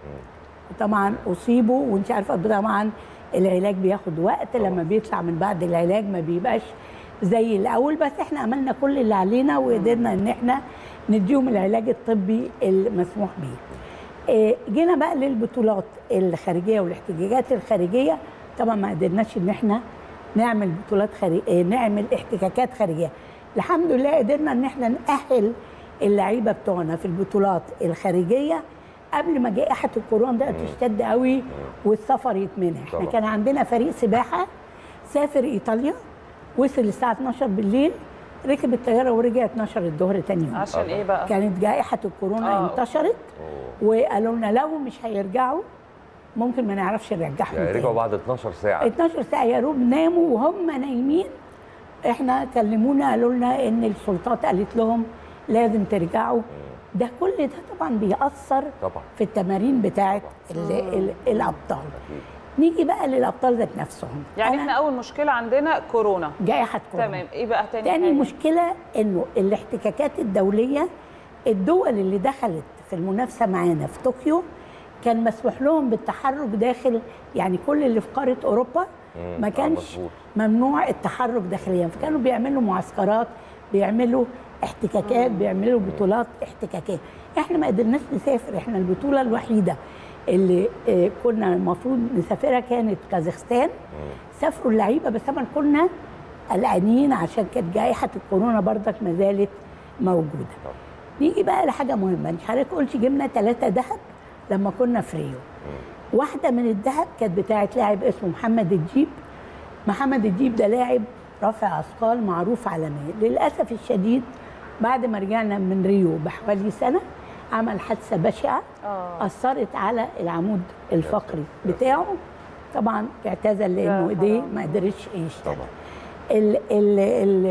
طبعا اصيبوا وانت عارفه طبعا العلاج بياخد وقت لما بيطلع من بعد العلاج ما بيبقاش زي الاول بس احنا عملنا كل اللي علينا وقدرنا ان احنا نديهم العلاج الطبي المسموح بيه آه، جينا بقى للبطولات الخارجيه والاحتجاجات الخارجيه طبعا ما قدرناش ان احنا نعمل بطولات خارجيه نعمل احتكاكات خارجيه الحمد لله قدرنا ان احنا نأهل اللعيبه بتوعنا في البطولات الخارجيه قبل ما جائحه الكورونا ده تشتد قوي والسفر يتمنع احنا طبعا. كان عندنا فريق سباحه سافر ايطاليا وصل الساعه 12 بالليل ركب الطياره ورجع 12 الظهر تاني يوم عشان ايه بقى كانت جائحه الكورونا آه. انتشرت وقالوا لنا لو مش هيرجعوا ممكن ما نعرفش نرجعهم يعني تاني. رجعوا بعد 12 ساعه 12 ساعه يا روب ناموا وهم نايمين احنا كلمونا قالوا لنا ان السلطات قالت لهم لازم ترجعوا ده كل ده طبعا بيأثر طبعا في التمارين بتاعت ال ال الابطال نيجي بقى للابطال ذات نفسهم يعني أنا احنا اول مشكله عندنا كورونا جائحه كورونا تمام ايه بقى تاني تاني حاجة؟ مشكلة انه الاحتكاكات الدولية الدول اللي دخلت في المنافسة معانا في طوكيو كان مسموح لهم بالتحرك داخل يعني كل اللي في قارة اوروبا مم. ما آه، كانش مظبوط. ممنوع التحرك داخليا فكانوا بيعملوا معسكرات بيعملوا احتكاكات بيعملوا بطولات احتكاكيه احنا ما قدرناش نسافر احنا البطوله الوحيده اللي آه، كنا المفروض نسافرها كانت كازاخستان سافروا اللعيبه بس طبعا كنا قلقانين عشان كانت جائحه الكورونا برضك ما زالت موجوده نيجي بقى لحاجه مهمه انت حضرتك قلت جبنا ثلاثه ذهب لما كنا في ريو واحده من الذهب كانت بتاعت لاعب اسمه محمد الجيب محمد الجيب ده لاعب رافع اثقال معروف عالميا للاسف الشديد بعد ما رجعنا من ريو بحوالي سنه عمل حادثه بشعه اه اثرت على العمود الفقري بتاعه طبعا اعتزل لانه يا ايديه حرام. ما قدرش يشتغل طبعا ال- ال-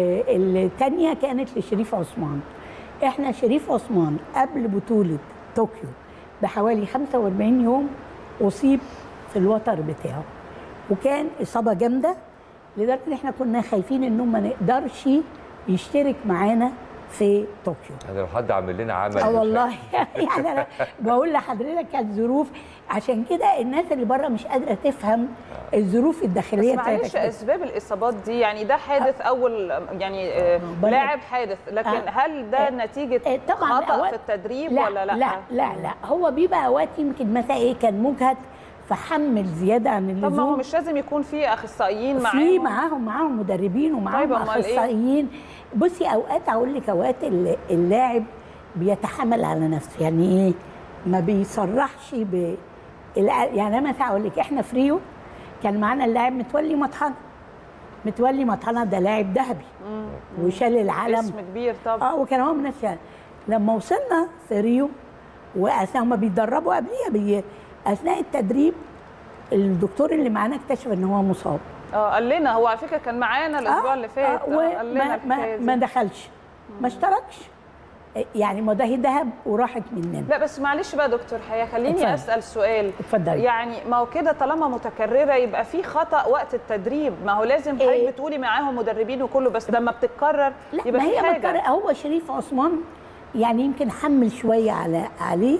ال- التانية كانت لشريف عثمان احنا شريف عثمان قبل بطولة طوكيو بحوالي 45 يوم أصيب في الوتر بتاعه وكان اصابه جامده لدرجه ان احنا كنا خايفين انه ما نقدرش يشترك معانا في طوكيو يعني لو حد عامل لنا عمل اه مش والله يعني انا بقول لحضرتك كانت ظروف عشان كده الناس اللي بره مش قادره تفهم الظروف بس الداخليه معلش بتاعتك اسباب الاصابات دي يعني ده حادث اول يعني آه، بلد. لاعب حادث لكن آه. هل ده آه. نتيجه آه، طبعاً خطا أوقات- في التدريب لا ولا لا لا لا لا هو بيبقى اوقات يمكن مثلا ايه كان مجهد فحمل زياده عن اللزوم طب ما هو مش لازم يكون في اخصائيين معاهم في معاهم معاهم مدربين ومعاهم طيب، أمال إيه؟ اخصائيين بصي اوقات اقول لك اوقات ال- اللاعب بيتحمل على نفسه يعني ايه ما بيصرحش ب الع- يعني انا مثلا اقول لك احنا في ريو كان معانا اللاعب متولي مطحنه متولي مطحنه ده لاعب ذهبي وشال العلم اسم كبير طبعا اه وكان هو من الناس لما وصلنا في ريو واثناء ما بيتدربوا قبليها بي اثناء التدريب الدكتور اللي معانا اكتشف ان هو مصاب اه قال لنا هو على فكره كان معانا الاسبوع اللي فات آه، قال لنا وما الحكاية ما, ما دي. دخلش ما اشتركش يعني ما ده ذهب وراحت مننا لا بس معلش بقى دكتور حياه خليني اتفضل. اسال سؤال اتفضلي. يعني ما هو كده طالما متكرره يبقى في خطا وقت التدريب ما هو لازم حضرتك إيه. بتقولي معاهم مدربين وكله بس لما بتتكرر لا يبقى ما في هي حاجه مكر... هو شريف عثمان يعني يمكن حمل شويه على عليه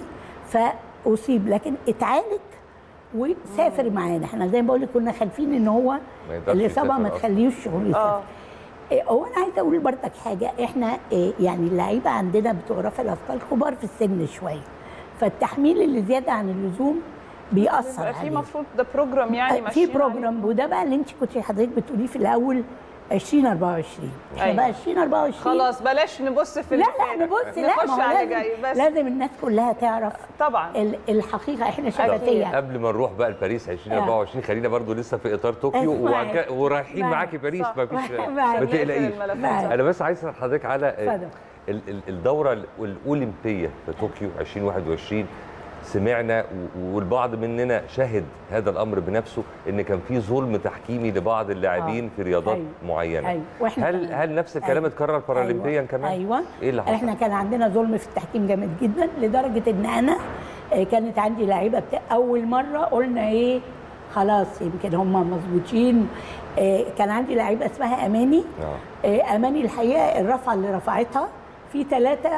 فاصيب لكن اتعالج وسافر معانا احنا زي ما بقول لك كنا خايفين ان هو ما يقدرش الاصابه يسافر ما أصلاً. تخليهوش شغل اه يسافر إيه، هو انا عايزه اقول برضك حاجه احنا إيه، يعني اللعيبه عندنا بتوع رفع الاثقال كبار في السن شويه فالتحميل اللي زياده عن اللزوم بيأثر يبقى في عليه المفروض ده بروجرام يعني في ماشيين بروجرام وده بقى اللي انت كنت حضرتك بتقوليه في الاول 2024 احنا أيوة. بقى 2024 خلاص بلاش نبص في لا اللي لا فات. نبص لا نخش ما هو على اللي لازم, جاي بس لازم الناس كلها تعرف طبعا ال- الحقيقه احنا أكيد. شبكيه قبل ما نروح بقى لباريس 2024 خلينا برضو لسه في اطار طوكيو معاك. وعك- ورايحين معاك. معاكي باريس صح. ما فيش معاك. ما تقلقيش الملفات. معاك. انا بس عايز اسال حضرتك على اتفضل. ال- ال- الدوره ال- الاولمبيه في طوكيو 2021 سمعنا و- والبعض مننا شهد هذا الامر بنفسه ان كان في ظلم تحكيمي لبعض اللاعبين آه. في رياضات أيوة. معينه أيوة. وإحنا هل كمان. هل نفس الكلام أيوة. اتكرر بارالمبيا أيوة. كمان ايوه ايه اللي حصل احنا كان عندنا ظلم في التحكيم جامد جدا لدرجه ان انا آه، كانت عندي لعيبه بتاع اول مره قلنا ايه خلاص يمكن هم مظبوطين آه، كان عندي لعيبه اسمها اماني آه. آه، اماني الحقيقه الرفعه اللي رفعتها في ثلاثه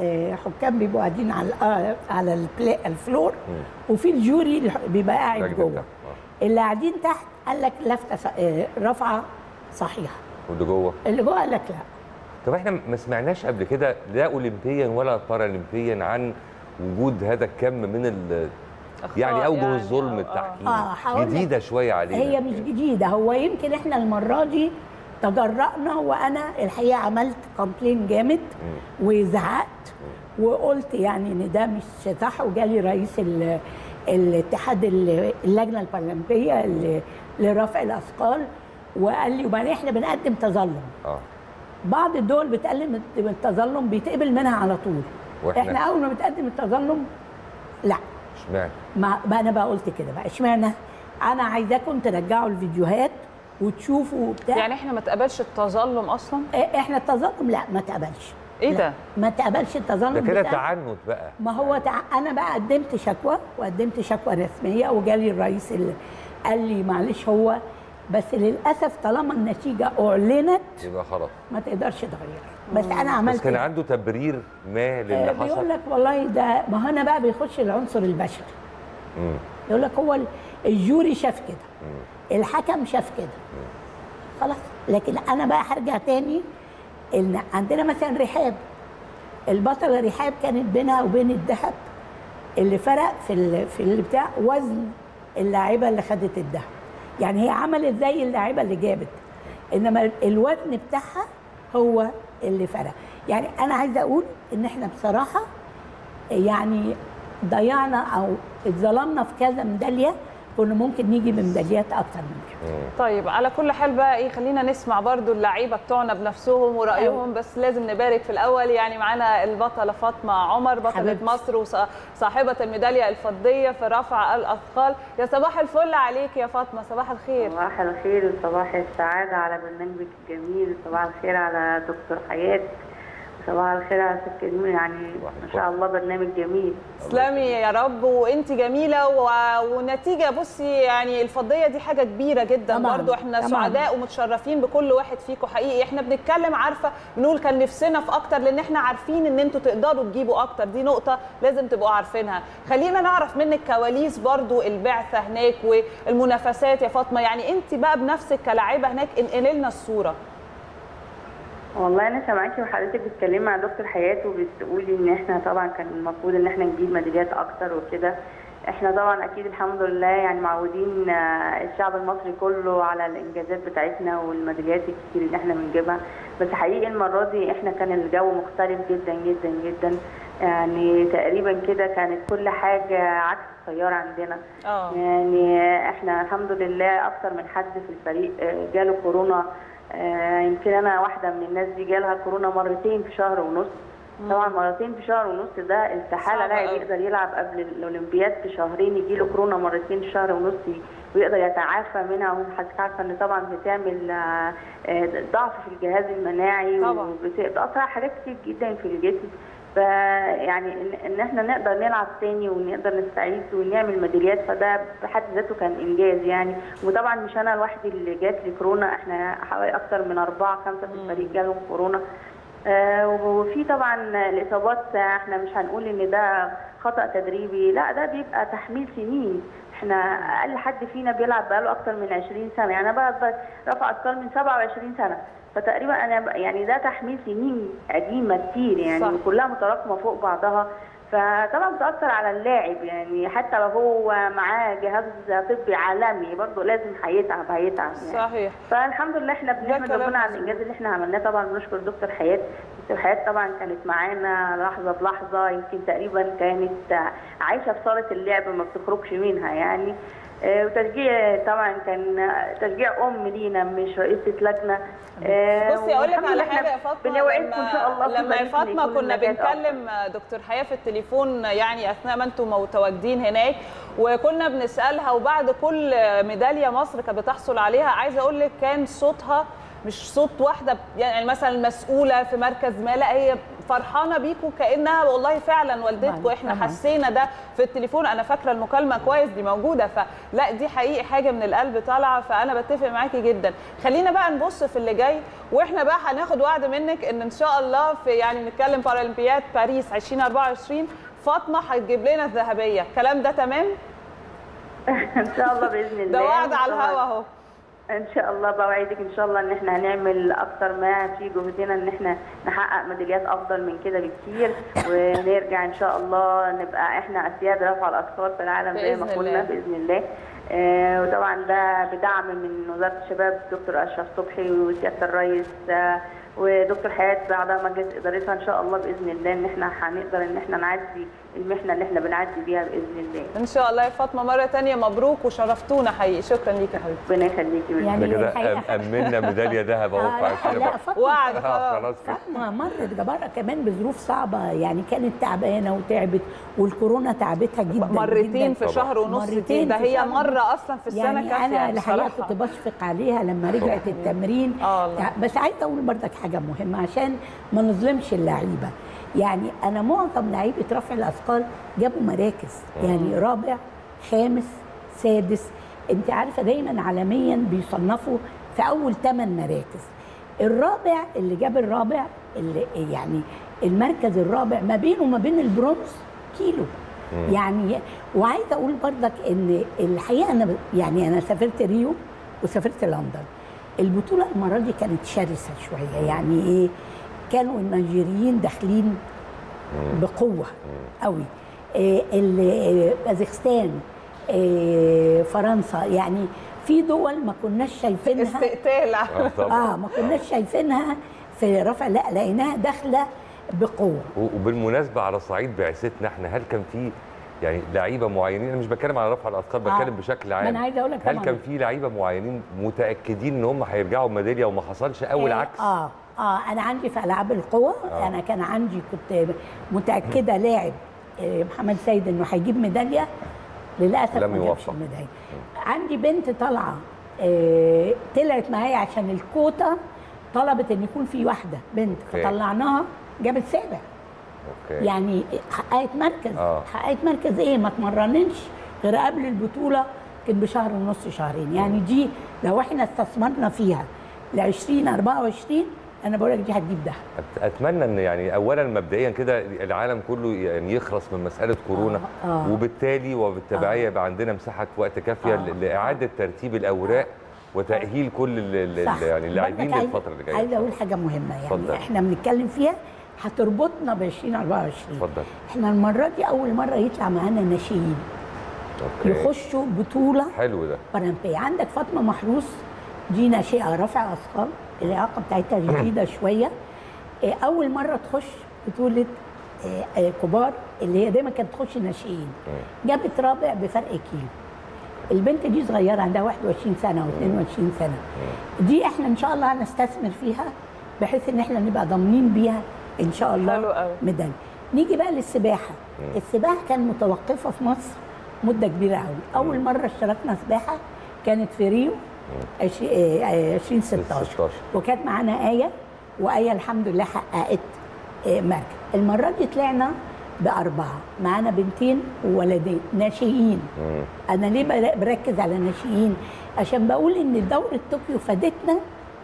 حكام بيبقوا قاعدين على الأ- على البلا- الفلور وفي الجوري اللي بيبقى قاعد لجنة جوه بتاع. اللي قاعدين تحت قال لك لفته ص- آه، رفعه صحيحه واللي جوه اللي جوه قال لك لا طب احنا ما سمعناش قبل كده لا اولمبيا ولا بارالمبيا عن وجود هذا الكم من ال أخطاء يعني اوجه يعني الظلم أو- آه. التحكيمي آه، هقول لك. جديده شويه علينا هي مش جديده هو يمكن احنا المره دي تجرأنا وانا الحقيقه عملت كومبلين جامد وزعقت وقلت يعني ان ده مش صح وجالي رئيس ال- الاتحاد ال- اللجنه البارالمبيه ل- لرفع الاثقال وقال لي وبعدين احنا بنقدم تظلم اه بعض الدول بتقدم التظلم بيتقبل منها على طول وإحنا؟ احنا اول ما بتقدم التظلم لا اشمعنى ما بقى انا بقى قلت كده بقى اشمعنى انا عايزاكم ترجعوا الفيديوهات وتشوفوا بتاع يعني احنا ما تقبلش التظلم اصلا إيه، احنا التظلم لا ما تقبلش ايه لا، ده ما تقبلش التظلم ده كده بتاع- تعنت بقى ما هو تع... انا بقى قدمت شكوى وقدمت شكوى رسميه وجالي الرئيس اللي قال لي معلش هو بس للاسف طالما النتيجه اعلنت يبقى خلاص ما تقدرش تغيرها بس انا عملت بس كان إيه؟ عنده تبرير ما آه، للي بيقول حصل لك والله ده ما هو هنا بقى بيخش العنصر البشري مم. يقول لك هو ال- الجوري شاف كده الحكم شاف كده خلاص لكن انا بقى هرجع تاني ان عندنا مثلا رحاب البطله رحاب كانت بينها وبين الذهب اللي فرق في ال... في اللي بتاع وزن اللاعيبه اللي خدت الذهب يعني هي عملت زي اللاعيبه اللي جابت انما الوزن بتاعها هو اللي فرق يعني انا عايزه اقول ان احنا بصراحه يعني ضيعنا او اتظلمنا في كذا ميداليه كنا ممكن نيجي بميداليات اكتر من كده طيب على كل حال بقى ايه خلينا نسمع برضو اللعيبه بتوعنا بنفسهم ورايهم بس لازم نبارك في الاول يعني معانا البطله فاطمه عمر بطله حبيبتي. مصر وصاحبه الميداليه الفضيه في رفع الاثقال يا صباح الفل عليك يا فاطمه صباح الخير صباح الخير وصباح السعادة على برنامجك الجميل صباح الخير على دكتور حياة صباح الخير على ست كريم يعني ما شاء الله برنامج جميل تسلمي يا رب وانت جميله و... ونتيجه بصي يعني الفضيه دي حاجه كبيره جدا طبعاً، برضو احنا طبعاً. سعداء ومتشرفين بكل واحد فيكم حقيقي احنا بنتكلم عارفه بنقول كان نفسنا في اكتر لان احنا عارفين ان انتوا تقدروا تجيبوا اكتر دي نقطه لازم تبقوا عارفينها خلينا نعرف منك كواليس برضو البعثه هناك والمنافسات يا فاطمه يعني انت بقى بنفسك كلاعبه هناك انقلي لنا الصوره والله انا سامعاكي وحضرتك بتتكلمي مع دكتور حياه وبتقولي ان احنا طبعا كان المفروض ان احنا نجيب ميداليات اكتر وكده احنا طبعا اكيد الحمد لله يعني معودين آه، الشعب المصري كله على الانجازات بتاعتنا والميداليات الكتير اللي احنا بنجيبها بس حقيقي المره دي احنا كان الجو مختلف جدا جدا جدا يعني تقريبا كده كانت كل حاجه عكس التيار عندنا اه يعني احنا الحمد لله اكتر من حد في الفريق آه، جاله كورونا آه، يمكن انا واحده من الناس دي جالها كورونا مرتين في شهر ونص طبعا مرتين في شهر ونص ده استحاله صعب لاعب أوي. يقدر يلعب قبل الاولمبياد بشهرين يجي له كورونا مرتين في شهر ونص ويقدر يتعافى منها وحضرتك عارفه ان طبعا بتعمل آه، آه، ضعف في الجهاز المناعي طبعاً. وبتقطع حاجات كتير جدا في الجسم فيعني ان ان احنا نقدر نلعب تاني ونقدر نستعيد ونعمل ميداليات فده بحد ذاته كان انجاز يعني وطبعا مش انا لوحدي اللي جات لي كورونا احنا حوالي اكتر من اربعه خمسه في الفريق جالهم كورونا آه، وفي طبعا الاصابات آه، احنا مش هنقول ان ده خطا تدريبي لا ده بيبقى تحميل سنين احنا اقل حد فينا بيلعب بقاله اكتر من 20 سنه يعني انا بقى رفع اثقال من 27 سنه فتقريبا انا ب- يعني ده تحميل سنين قديمه كتير يعني صح. كلها متراكمه فوق بعضها فطبعا بتاثر على اللاعب يعني حتى لو هو معاه جهاز طبي عالمي برضه لازم هيتعب هيتعب يعني. صحيح فالحمد لله احنا بنحمد كلام ربنا على مظبوط. الانجاز اللي احنا عملناه طبعا بنشكر دكتور حياه دكتور حياه طبعا كانت معانا لحظه بلحظه يمكن تقريبا كانت عايشه في صاله اللعب ما بتخرجش منها يعني آه، وتشجيع طبعا كان تشجيع ام لينا مش رئيسه لجنه آه، بصي اقول لك والحمد على لله احنا حاجه يا فاطمه بنوعدكم ان شاء الله في لما يا باريس إن فاطمه يكون كنا النجاح أفضل. بنكلم دكتور حياه في التليفون يعني اثناء ما انتم متواجدين هناك وكنا بنسالها وبعد كل ميداليه مصر كانت بتحصل عليها عايزه اقول لك كان صوتها مش صوت واحده يعني مثلا مسؤوله في مركز ما لا هي فرحانه بيكم كانها والله فعلا والدتكم طبعاً، احنا طبعاً. حسينا ده في التليفون انا فاكره المكالمه كويس دي موجوده فلا دي حقيقي حاجه من القلب طالعه فانا بتفق معاكي جدا خلينا بقى نبص في اللي جاي واحنا بقى هناخد وعد منك ان ان شاء الله في يعني بنتكلم بارالمبياد باريس 2024 فاطمه هتجيب لنا الذهبيه الكلام ده تمام ان شاء الله باذن الله ده وعد على طبعاً. الهوا اهو ان شاء الله بوعدك ان شاء الله ان احنا هنعمل اكتر ما في جهدنا ان احنا نحقق ميداليات افضل من كده بكتير ونرجع ان شاء الله نبقى احنا اسياد رفع الاثقال في العالم زي ما بإذن قلنا الله. باذن الله آه وطبعا ده بدعم من وزاره الشباب دكتور اشرف صبحي وسياده الرئيس آه ودكتور حياه بعدها مجلس ادارتها ان شاء الله باذن الله ان احنا هنقدر ان احنا نعدي المحنه اللي احنا بنعدي بيها باذن الله ان شاء الله يا فاطمه مره تانية مبروك وشرفتونا حقيقي شكرا ليك يا حبيبتي ربنا يخليكي من يعني احنا كده الحقيقة- أم- امنا ميداليه ذهب اهو آه، في لا, لا 20 فاطمة وعد آه، خلاص خلاص كده. فاطمة مرت جبارة كمان بظروف صعبة يعني كانت تعبانة وتعبت والكورونا تعبتها جدا مرتين جدا. في شهر ونص دي مرتين ده في هي شهر مره اصلا في السنه يعني كافيه انا الحقيقه بصراحة. كنت بشفق عليها لما رجعت التمرين آه والله. بس عايزه اقول بردك حاجه مهمه عشان ما نظلمش اللعيبه يعني انا معظم لعيبه رفع الاثقال جابوا مراكز يعني رابع خامس سادس انت عارفه دايما عالميا بيصنفوا في اول ثمان مراكز الرابع اللي جاب الرابع اللي يعني المركز الرابع ما بينه وما بين البرونز كيلو يعني وعايزه اقول برضك ان الحقيقه انا ب- يعني انا سافرت ريو وسافرت لندن البطوله المره دي كانت شرسه شويه يعني ايه كانوا النيجيريين داخلين بقوه قوي إيه ال- كازاخستان إيه فرنسا يعني في دول ما كناش شايفينها استقتال آه، طبعا اه ما كناش شايفينها في رفع لا لقيناها داخله بقوه و- وبالمناسبه على صعيد بعثتنا احنا هل كان في يعني لعيبه معينين انا مش بتكلم على رفع الاثقال آه. بتكلم بشكل عام ما أنا عايزة أقول لك هل طبعاً. كان في لعيبه معينين متاكدين ان هم هيرجعوا بميداليه وما حصلش او العكس اه اه انا عندي في العاب القوى آه. آه. انا كان عندي كنت متاكده لاعب آه، محمد سيد انه هيجيب ميداليه للاسف لم ما جابش يوفق. الميداليه عندي بنت طالعه آه، طلعت معايا عشان الكوتا طلبت ان يكون في واحده بنت أوكي. فطلعناها جابت سابع اوكي يعني حققت مركز آه. حققت مركز ايه ما اتمرنتش غير قبل البطوله كان بشهر ونص شهرين يعني دي لو احنا استثمرنا فيها ل 20 24 انا بقول لك دي هتجيب ده أت- اتمنى ان يعني اولا مبدئيا كده العالم كله يعني يخلص من مساله كورونا آه، آه. وبالتالي وبالتبعيه يبقى عندنا مساحه وقت كافيه آه. ل- لاعاده ترتيب الاوراق وتاهيل كل ال- ال- صح. يعني اللاعبين برضك عايزة- للفتره اللي جايه عايزه اقول حاجه مهمه يعني اتفضل. احنا بنتكلم فيها هتربطنا ب 2024 اتفضل احنا المره دي اول مره يطلع معانا ناشئين اوكي يخشوا بطوله حلو ده اولمبيه عندك فاطمه محروس دي ناشئه رافعه اثقال الاعاقه بتاعتها شديده شويه آه، اول مره تخش بطوله آه، آه، كبار اللي هي دايما كانت تخش ناشئين جابت رابع بفرق كيلو البنت دي صغيره عندها 21 سنه و22 سنه دي احنا ان شاء الله هنستثمر فيها بحيث ان احنا نبقى ضامنين بيها ان شاء الله حلو قوي. ميداليه نيجي بقى للسباحه السباحه كان متوقفه في مصر مده كبيره قوي اول مره اشتركنا سباحه كانت في ريو 2016 16. وكانت معانا ايه وايه الحمد لله حققت آه، مركز المره دي طلعنا باربعه معانا بنتين وولدين ناشئين مم. انا ليه بر- بركز على ناشئين عشان بقول ان دوره طوكيو فادتنا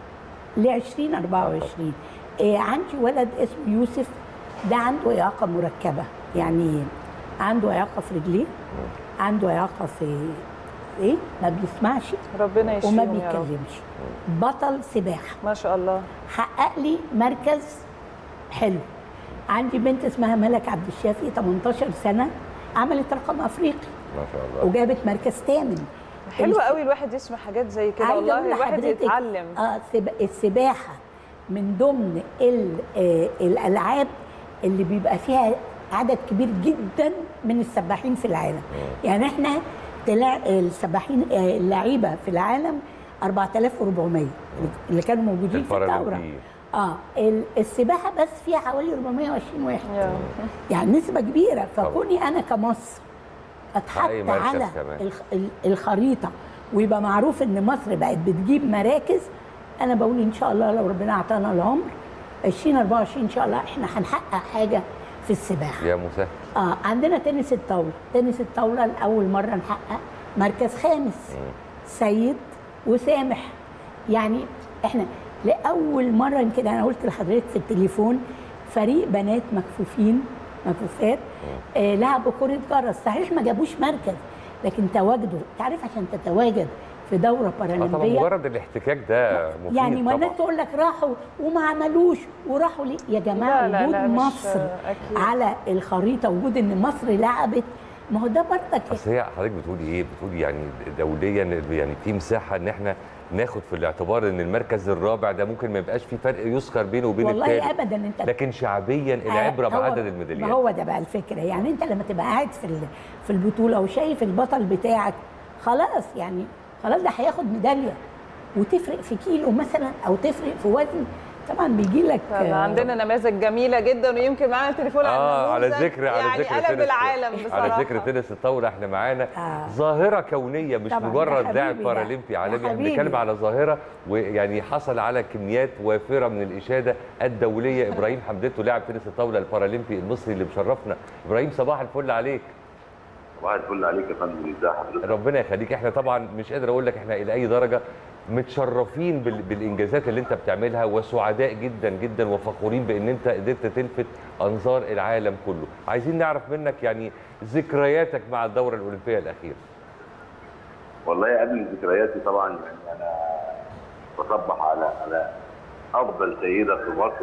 ل 2024 إيه عندي ولد اسمه يوسف ده عنده اعاقه مركبه يعني عنده اعاقه في رجليه عنده اعاقه في ايه ما بيسمعش ربنا يشفيهم وما يا رب. بيتكلمش بطل سباحه ما شاء الله حقق لي مركز حلو عندي بنت اسمها ملك عبد الشافي 18 سنه عملت رقم افريقي ما شاء الله وجابت مركز ثامن حلو قوي الواحد يسمع حاجات زي كده عايزة والله أقول الواحد لحضرتك، يتعلم اه سب- السباحه من ضمن ال- آه، الالعاب اللي بيبقى فيها عدد كبير جدا من السباحين في العالم يعني احنا طلع السباحين آه، اللعيبه في العالم 4400 اللي كانوا موجودين في الدوره البارالمبيين. اه ال- السباحه بس فيها حوالي 420 واحد يا. يعني نسبه كبيره فكوني انا كمصر اتحط حقيقي مركز على كمان. الخ- ال- الخريطه ويبقى معروف ان مصر بقت بتجيب مراكز انا بقول ان شاء الله لو ربنا اعطانا العمر 2024 ان شاء الله احنا هنحقق حاجه في السباحه يا مسهل اه عندنا تنس الطاوله تنس الطاوله لاول مره نحقق مركز خامس سيد وسامح يعني احنا لاول مره يمكن انا قلت لحضرتك في التليفون فريق بنات مكفوفين مكفوفات آه لعبوا كره جرس صحيح ما جابوش مركز لكن تواجدوا تعرف عشان تتواجد في دوره اه طبعا بارالمبيه مجرد الاحتكاك ده مفيد يعني ما طبعا الناس تقول لك راحوا وما عملوش وراحوا ليه يا جماعه لا، لا، وجود لا، مش- مصر أكيد. على الخريطه وجود ان مصر لعبت ما هو ده برضك بس هي حضرتك بتقولي ايه؟ بتقولي يعني دوليا يعني في مساحه ان احنا ناخد في الاعتبار ان المركز الرابع ده ممكن ما يبقاش في فرق يذكر بينه وبين والله التاني ابدا انت لكن شعبيا العبره هو- بعدد ما الميداليات هو ده بقى الفكره يعني انت لما تبقى قاعد في ال- في البطوله وشايف البطل بتاعك خلاص يعني خلاص ده هياخد ميداليه وتفرق في كيلو مثلا او تفرق في وزن طبعا بيجي لك طبعا عندنا نماذج جميله جدا ويمكن معانا تليفون على اه على النموذج. ذكر على يعني ذكر قلب تنس العالم بصراحه على ذكر تنس الطاوله احنا معانا آه. ظاهره كونيه مش طبعاً، مجرد يا لاعب حبيبي ده. بارالمبي يا عالمي احنا حبيبي. بنتكلم على ظاهره ويعني حصل على كميات وافره من الاشاده الدوليه ابراهيم حمدتو لاعب تنس الطاوله البارالمبي المصري اللي مشرفنا ابراهيم صباح الفل عليك صباح الفل عليك يا فندم ازي حضرتك ربنا يخليك احنا طبعا مش قادر اقول لك احنا الى اي درجه متشرفين بال- بالانجازات اللي انت بتعملها وسعداء جدا جدا وفخورين بان انت قدرت تلفت انظار العالم كله عايزين نعرف منك يعني ذكرياتك مع الدوره الاولمبيه الاخيره والله قبل ذكرياتي طبعا يعني انا بصبح على على افضل سيده في مصر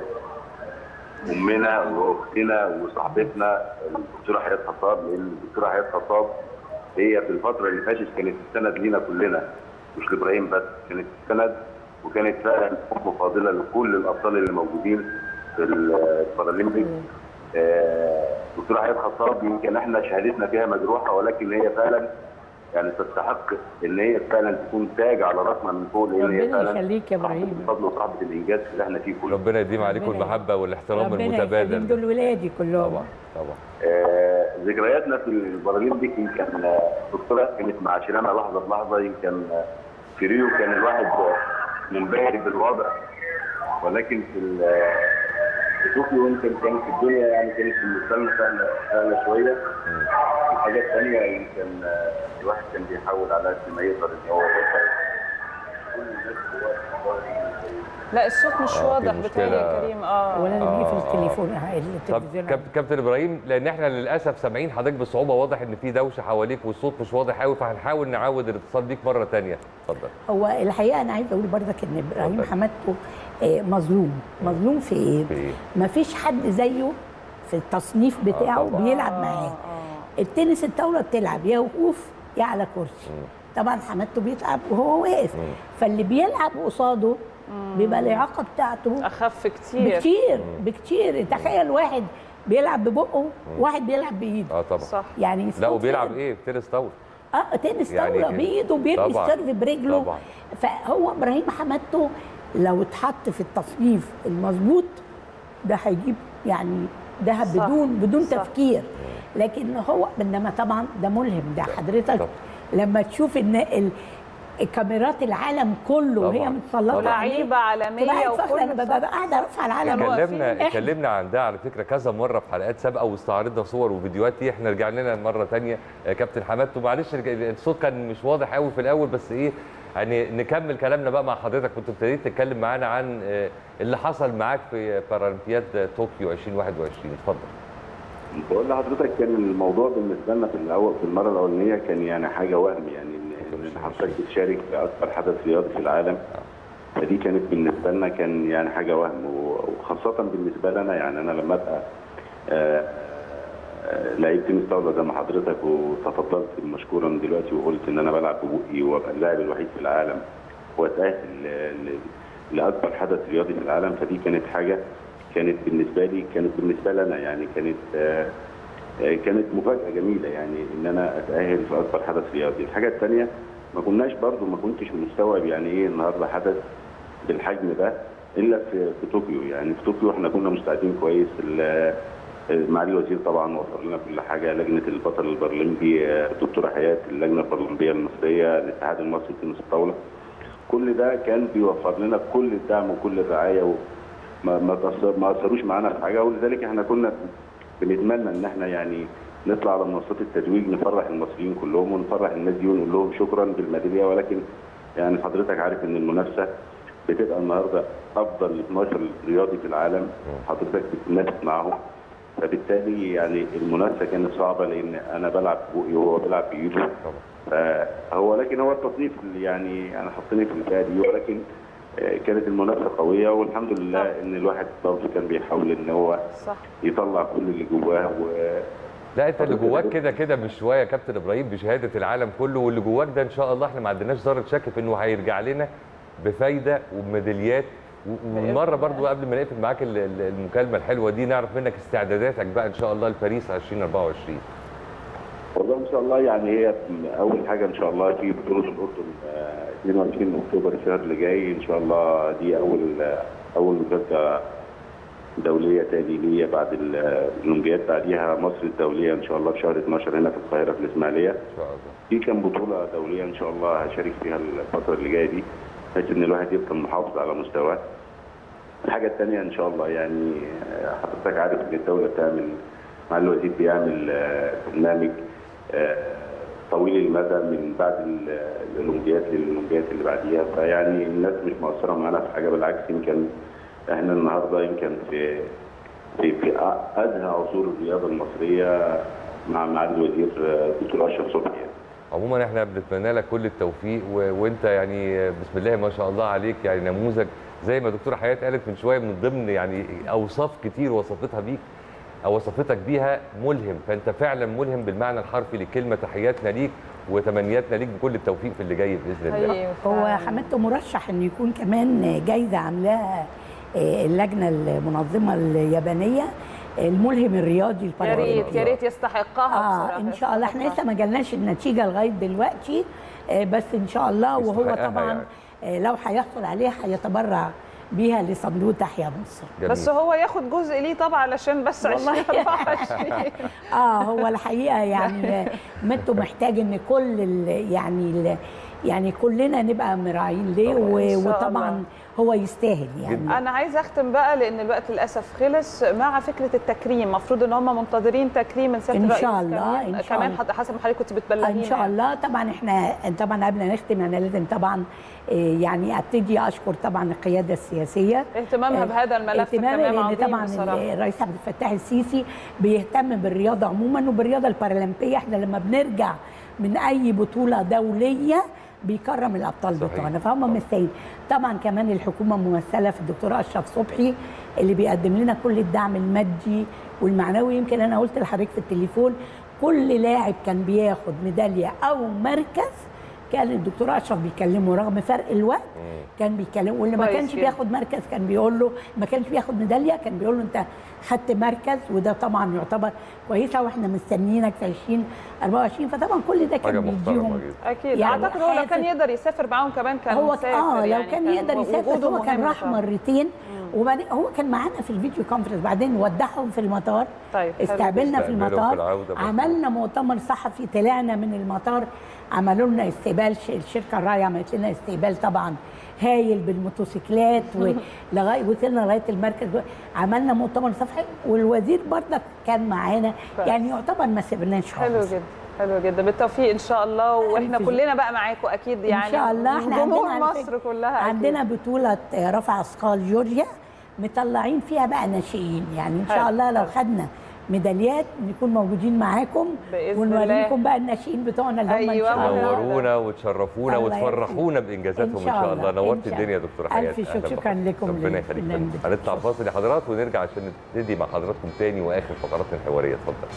امنا واختنا وصاحبتنا الدكتوره حياه خطاب لان الدكتوره حياه خطاب هي في الفتره اللي فاتت كانت السند لينا كلنا مش لابراهيم بس كانت السند وكانت فعلا ام فاضله لكل الابطال اللي موجودين في البارالمبيك آه، دكتوره حياه خطاب يمكن احنا شهادتنا فيها مجروحه ولكن هي فعلا يعني تستحق ان هي فعلا تكون تاج على راسنا من فوق لان هي ربنا فعلا يخليك يا ابراهيم بفضل وصحبه الانجاز اللي احنا فيه كله ربنا يديم عليكم ربنا- المحبه والاحترام ربنا يخليك المتبادل دول ولادي كلهم طبعا طبعا آه، ذكرياتنا في البارالمبيك يمكن آه، الدكتوره كانت معاشرانا لحظه بلحظه يمكن آه، في ريو كان الواحد آه، منبهر بالوضع ولكن في ال- آه، في طوكيو يمكن كانت الدنيا يعني كانت بالنسبه لنا سهله سهله شويه الحاجات الثانيه يمكن آه، الواحد كان بيحاول على قد ما يقدر ان هو يوصل كل الناس دلوقتي لا الصوت مش آه، في واضح مشكلة. بتهيألي يا كريم اه ولا اللي آه، بيجي في آه. التليفون آه، طب التلفزيون كاب- كابتن ابراهيم لان احنا للاسف سامعين حضرتك بصعوبه واضح ان في دوشه حواليك والصوت مش واضح قوي فهنحاول نعود الاتصال بيك مره ثانيه اتفضل هو الحقيقه انا عايزه اقول برضك ان ابراهيم اتفضل. حمادته آه، مظلوم مظلوم في ايه؟ في ايه؟ مفيش حد زيه في التصنيف بتاعه طبعاً. بيلعب معاه التنس الطاوله بتلعب يا وقوف يا على كرسي طبعا حمادته بيلعب وهو واقف فاللي بيلعب قصاده بيبقى الإعاقة بتاعته اخف كتير بكتير بكتير تخيل واحد بيلعب ببقه واحد بيلعب بايده اه طبعا صح يعني لا صوت وبيلعب فين؟ ايه تنس طاوله اه تنس يعني طاوله كده. بايده بيرمي طبعاً. السيرف برجله طبعاً. فهو ابراهيم حمادته لو اتحط في التصنيف المظبوط ده هيجيب يعني ذهب صح. بدون بدون صح. تفكير لكن هو انما طبعا ده ملهم ده حضرتك طبعاً. لما تشوف ان ال- الكاميرات العالم كله وهي طبعاً. متسلطه طبعاً. عليه لعيبه عالميه تبقى فاكره وكل انا ببقى قاعده ارفع العالم كانوا اتكلمنا واقفين. إحنا- اتكلمنا عن ده على فكره كذا مره في حلقات سابقه واستعرضنا صور وفيديوهات دي احنا رجعنا لنا مره ثانيه كابتن حمادته معلش رج- الصوت كان مش واضح قوي في الاول بس ايه يعني نكمل كلامنا بقى مع حضرتك كنت ابتديت تتكلم معانا عن آه، اللي حصل معاك في بارالمبياد طوكيو 2021 اتفضل بقول لحضرتك كان الموضوع بالنسبه لنا في الاول في المره الاولانيه كان يعني حاجه وهم يعني ان إن حضرتك بتشارك في اكبر حدث رياضي في العالم فدي كانت بالنسبه لنا كان يعني حاجه وهم و- وخاصه بالنسبه لنا يعني انا لما ابقى آه، آه، لعيب تنس طاوله زي ما حضرتك وتفضلت مشكورا دلوقتي وقلت ان انا بلعب ببقي وابقى اللاعب الوحيد في العالم واتاهل ل- ل- لاكبر حدث رياضي في العالم فدي كانت حاجه كانت بالنسبه لي كانت بالنسبه لنا يعني كانت آه، آه، كانت مفاجاه جميله يعني ان انا اتاهل في اكبر حدث رياضي الحاجه الثانيه ما كناش برضو ما كنتش مستوعب يعني ايه النهارده حدث بالحجم ده الا في في طوكيو يعني في طوكيو احنا كنا مستعدين كويس ال- معالي الوزير طبعا وفر لنا كل حاجه لجنه البطل البرلمبي آه، دكتوره حياه اللجنه البرلمبيه المصريه الاتحاد المصري لتنس الطاوله كل ده كان بيوفر لنا كل الدعم وكل الرعايه وما ما تأثر ما اثروش معانا في حاجه ولذلك احنا كنا بنتمنى ان احنا يعني نطلع على منصات التتويج نفرح المصريين كلهم ونفرح الناس دي ونقول لهم شكرا بالميداليه ولكن يعني حضرتك عارف ان المنافسه بتبقى النهارده افضل 12 رياضي في العالم حضرتك بتنافس معاهم فبالتالي يعني المنافسه كانت صعبه لان انا بلعب بوقي وهو بيلعب بايده فهو لكن هو التصنيف اللي يعني يعني حطني في الفئه دي ولكن آه، كانت المنافسه قويه والحمد لله ان الواحد برضه كان بيحاول ان هو صح يطلع كل اللي جواه و لا انت اللي جواك كده كده مش شويه يا كابتن ابراهيم بشهاده العالم كله واللي جواك ده ان شاء الله احنا ما عندناش ذره شك في انه هيرجع لنا بفايده وبميداليات و- والمره برضو قبل ما نقفل معاك ال- ال- المكالمه الحلوه دي نعرف منك استعداداتك بقى ان شاء الله لباريس 2024 والله ان شاء الله يعني هي اول حاجه ان شاء الله في بطوله الاردن آه، 22 اكتوبر الشهر اللي جاي ان شاء الله دي اول آه، اول مشاركه دوليه تاني ليا بعد ال- الاولمبياد بعديها مصر الدوليه ان شاء الله في شهر 12 هنا في القاهره في الاسماعيليه ان شاء الله في كام بطوله دوليه ان شاء الله هشارك فيها الفتره اللي جايه دي بحيث ان الواحد يفضل محافظ على مستواه الحاجه الثانيه ان شاء الله يعني آه، حضرتك عارف ان الدوله بتعمل مع الوزير بيعمل آه، برنامج آه، طويل المدى من بعد ال- الاولمبياد للاولمبياد اللي بعديها فيعني الناس مش مقصره معانا في حاجه بالعكس يمكن احنا النهارده يمكن في في في ادهى عصور الرياضه المصريه مع معالي الوزير آه، دكتور اشرف صبحي يعني. عموما احنا بنتمنى لك كل التوفيق و... وانت يعني بسم الله ما شاء الله عليك يعني نموذج زي ما دكتوره حياه قالت من شويه من ضمن يعني اوصاف كتير وصفتها بيك او وصفتك بيها ملهم فانت فعلا ملهم بالمعنى الحرفي للكلمه تحياتنا ليك وتمنياتنا ليك بكل التوفيق في اللي جاي باذن الله أيوة هو فعلاً. حمادته مرشح انه يكون كمان جايزه عاملاها آه، اللجنه المنظمه اليابانيه الملهم الرياضي يا البارالمبي ريت يا ريت يستحقها اه بصراحه ان شاء الله احنا يستحقها. لسه ما جالناش النتيجه لغايه دلوقتي آه، بس ان شاء الله وهو يستحقها طبعا يعني. آه، لو هيحصل عليها هيتبرع بيها لصندوق تحيا مصر جميل. بس هو ياخد جزء ليه طبعا علشان بس والله. 2024 اه هو الحقيقه يعني متو محتاج ان كل ال يعني ال يعني كلنا نبقى مراعيين ليه طبعاً. و- إن شاء وطبعا الله. هو يستاهل يعني انا عايزه اختم بقى لان الوقت للاسف خلص مع فكره التكريم المفروض ان هم منتظرين تكريم من سياده إن الرئيس شاء الله، كمان, إن شاء كمان الله. حد- حسب ما حضرتك كنت بتبلغينا ان شاء الله طبعا احنا طبعا قبل ما نختم انا لازم طبعا إيه، يعني ابتدي اشكر طبعا القياده السياسيه اهتمامها آه، بهذا الملف اهتمامها اهتمام لان عظيم طبعا بصراحه الرئيس عبد الفتاح السيسي بيهتم بالرياضه عموما وبالرياضه البارالمبيه احنا لما بنرجع من اي بطوله دوليه بيكرم الابطال صحيح. بتوعنا فهم مستاهلين طبعا كمان الحكومه ممثله في الدكتور اشرف صبحي اللي بيقدم لنا كل الدعم المادي والمعنوي يمكن انا قلت لحضرتك في التليفون كل لاعب كان بياخد ميداليه او مركز كان الدكتور اشرف بيكلمه رغم فرق الوقت كان بيكلمه واللي ما كويس كانش جدا. بياخد مركز كان بيقول له ما كانش بياخد ميداليه كان بيقول له انت خدت مركز وده طبعا يعتبر كويسه واحنا مستنيينك في 2024 فطبعا كل ده حاجه كان محترمه بيديهم جدا اكيد يعني اعتقد هو لو كان حافز- يقدر يسافر معاهم كمان كان هو مسافر اه لو يعني كان يقدر يسافر وجوده هو كان مهم راح طبعاً. مرتين وبعدين هو كان معانا في الفيديو كونفرنس بعدين ودعهم في المطار طيب حلو استقبلنا في استقبلهم في المطار العودة بقى. عملنا مؤتمر صحفي طلعنا من المطار عملوا لنا استقبال ش- الشركه الراعيه عملت لنا استقبال طبعا هايل بالموتوسيكلات ولغايه وصلنا لغايه المركز عملنا مؤتمر صحفي والوزير برضك كان معانا كويس. يعني يعتبر ما سيبناش حلو خالص جدا حلو جدا بالتوفيق ان شاء الله واحنا ألف كلنا بقى معاكم اكيد يعني ان شاء الله احنا جمهور عندنا على مصر فكرة كلها أكيد. عندنا بطوله رفع اثقال جورجيا مطلعين فيها بقى ناشئين يعني ان شاء حلو، الله لو حلو. خدنا ميداليات نكون موجودين معاكم بإذن ونوريكم الله. بقى الناشئين بتوعنا اللي هم ان أيوة، شاء الله نورونا وتشرفونا الله وتفرحونا بانجازاتهم ان شاء الله نورت الدنيا يا دكتوره حياه ألف أهلا شكر شكرا بحضرتك. لكم ربنا لل- يخليك لل- هنطلع فاصل يا حضرات ونرجع عشان نبتدي مع حضراتكم تاني واخر فقراتنا الحواريه اتفضل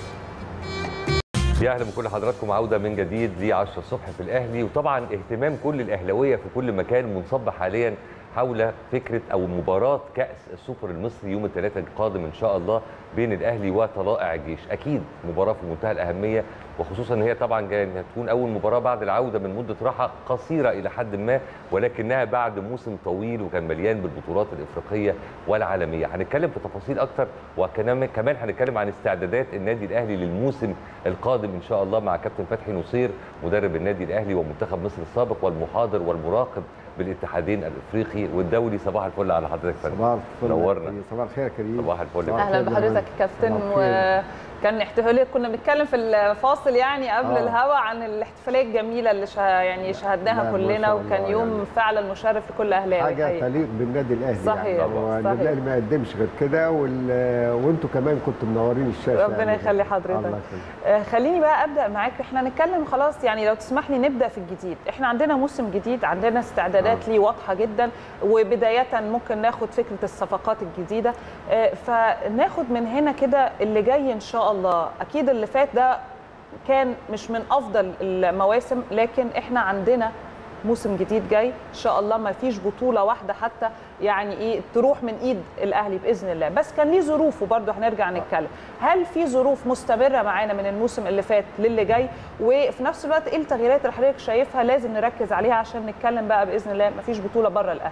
يا اهلا بكل حضراتكم عوده من جديد ل 10 الصبح في الاهلي وطبعا اهتمام كل الاهلاويه في كل مكان منصب حاليا حول فكره او مباراه كاس السوبر المصري يوم الثلاثاء القادم ان شاء الله بين الاهلي وطلائع الجيش اكيد مباراه في منتهى الاهميه وخصوصا ان هي طبعا جايه إنها تكون اول مباراه بعد العوده من مده راحه قصيره الى حد ما ولكنها بعد موسم طويل وكان مليان بالبطولات الافريقيه والعالميه هنتكلم في تفاصيل اكتر وكمان كمان هنتكلم عن استعدادات النادي الاهلي للموسم القادم ان شاء الله مع كابتن فتحي نصير مدرب النادي الاهلي ومنتخب مصر السابق والمحاضر والمراقب بالاتحادين الافريقي والدولي صباح الفل على حضرتك يا فندم صباح الفل نورنا. صباح الخير يا كريم صباح الفل صباح اهلا الخير بحضرتك جمال. يا كابتن صباح الخير. وكان احتفاليه كنا بنتكلم في الفاصل يعني قبل آه. الهوا عن الاحتفاليه الجميله اللي شا يعني شاهدناها لا، ما كلنا شاء وكان الله يوم يعني. فعلا مشرف لكل اهلاوي حاجه الحقيقة. تليق بالنادي الاهلي صحيح، يعني طبعاً. هو صحيح. النادي الاهلي ما يقدمش غير كده وال... وانتوا كمان كنتوا منورين الشاشه ربنا يعني. يخلي حضرتك. الله يخليك آه، خليني بقى ابدا معاك احنا هنتكلم خلاص يعني لو تسمح لي نبدا في الجديد احنا عندنا موسم جديد عندنا استعدادات ليه واضحه جدا وبدايه ممكن ناخد فكره الصفقات الجديده آه، فناخد من هنا كده اللي جاي ان شاء الله اكيد اللي فات ده كان مش من افضل المواسم لكن احنا عندنا موسم جديد جاي ان شاء الله ما فيش بطوله واحده حتى يعني ايه تروح من ايد الاهلي باذن الله بس كان ليه ظروف وبرده هنرجع نتكلم هل في ظروف مستمره معانا من الموسم اللي فات للي جاي وفي نفس الوقت ايه التغييرات اللي حضرتك شايفها لازم نركز عليها عشان نتكلم بقى باذن الله ما فيش بطوله بره الاهلي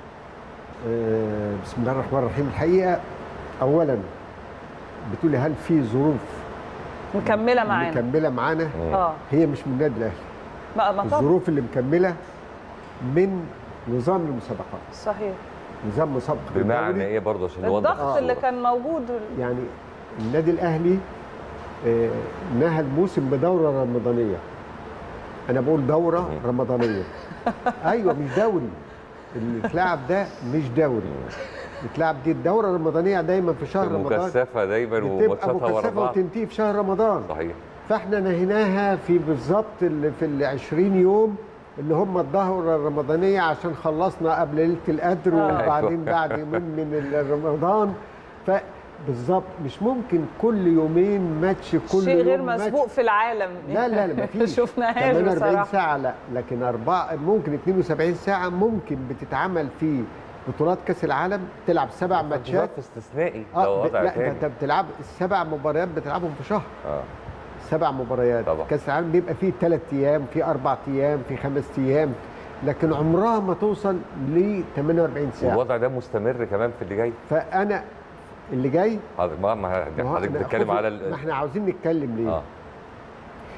آه، بسم الله الرحمن الرحيم الحقيقه اولا بتقولي هل في ظروف مكمله معانا مكمله معانا اه هي مش من النادي الاهلي ما ما طبعا الظروف اللي مكمله من نظام المسابقات صحيح نظام مسابقه بمعنى الدوري. ايه برضه عشان نوضح الضغط اللي الصورة. كان موجود يعني النادي الاهلي آه، نهى الموسم بدوره رمضانيه انا بقول دوره رمضانيه ايوه مش دوري اللي اتلعب ده مش دوري اتلعب دي الدوره الرمضانيه دايما في شهر رمضان مكثفه دايما بتبقى وماتشاتها ورا مكثفه بعض وتنتهي في شهر رمضان صحيح فاحنا نهيناها في بالظبط ال- في ال 20 يوم اللي هم الدوره الرمضانيه عشان خلصنا قبل ليله القدر آه. وبعدين بعد يومين من ال- رمضان فبالظبط مش ممكن كل يومين ماتش كل شيء غير يوم ماتش. مسبوق في العالم لا لا لا مفيش شفناهاش 48 بصراحه ساعه لا لكن أربعة ممكن 72 ساعه ممكن بتتعمل في بطولات كاس العالم تلعب سبع ماتشات ظرف استثنائي اه لو ب- وضع لا تاني انت بتلعب السبع مباريات بتلعبهم في شهر اه سبع مباريات طبعا. كاس العالم بيبقى فيه ثلاث ايام في اربع ايام في خمس ايام لكن عمرها ما توصل ل 48 ساعه والوضع ده مستمر كمان في اللي جاي فانا اللي جاي حضرتك ما ما ما هو حضرتك أنا بتتكلم خد- على ما ال- احنا عاوزين نتكلم ليه اه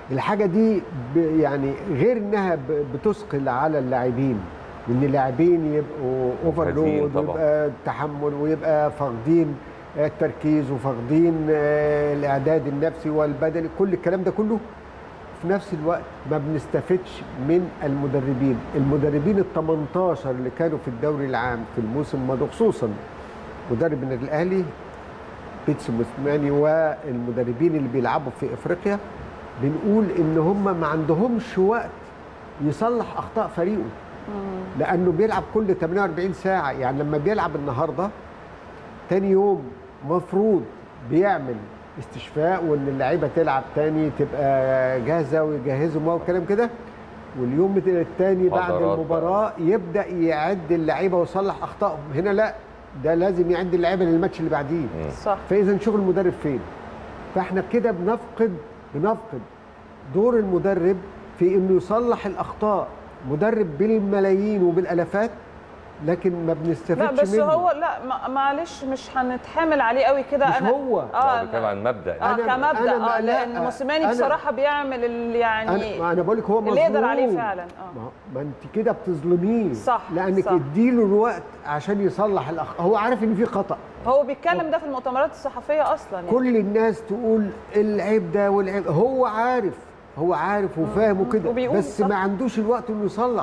الحاجه دي ب يعني غير انها ب- بتثقل على اللاعبين ان اللاعبين يبقوا اوفرلود طبعاً. ويبقى تحمل ويبقى فاقدين التركيز وفاقدين آه، الاعداد النفسي والبدني كل الكلام ده كله في نفس الوقت ما بنستفدش من المدربين المدربين ال 18 اللي كانوا في الدوري العام في الموسم الماضي خصوصا مدرب النادي الاهلي بيتسو موسيماني والمدربين اللي بيلعبوا في افريقيا بنقول ان هم ما عندهمش وقت يصلح اخطاء فريقه لانه بيلعب كل 48 ساعه يعني لما بيلعب النهارده تاني يوم مفروض بيعمل استشفاء وان اللعيبه تلعب تاني تبقى جاهزه ويجهزوا والكلام كده واليوم الثاني بعد حضرات المباراه يبدا يعد اللعيبه ويصلح اخطائهم هنا لا ده لازم يعد اللعيبه للماتش اللي بعديه صح فاذا شغل المدرب فين فاحنا كده بنفقد بنفقد دور المدرب في انه يصلح الاخطاء مدرب بالملايين وبالالافات لكن ما بنستفدش لا بس منه هو لا ما- معلش مش هنتحامل عليه قوي كده مش انا هو. اه لا بتكلم عن مبدا اه أنا- كمبدا أنا ما- اه لا، لان موسيماني أنا- بصراحه بيعمل اللي يعني انا ما انا بقول لك هو اللي يقدر عليه مظلوم. فعلا اه ما, ما انت كده بتظلميه صح، لانك صح. اديله الوقت عشان يصلح الاخطاء هو عارف ان في خطا هو بيتكلم ده في المؤتمرات الصحفيه اصلا يعني. كل الناس تقول العيب ده والعيب هو عارف هو عارف وفاهم وكده وبيقول بس صح. ما عندوش الوقت انه يصلح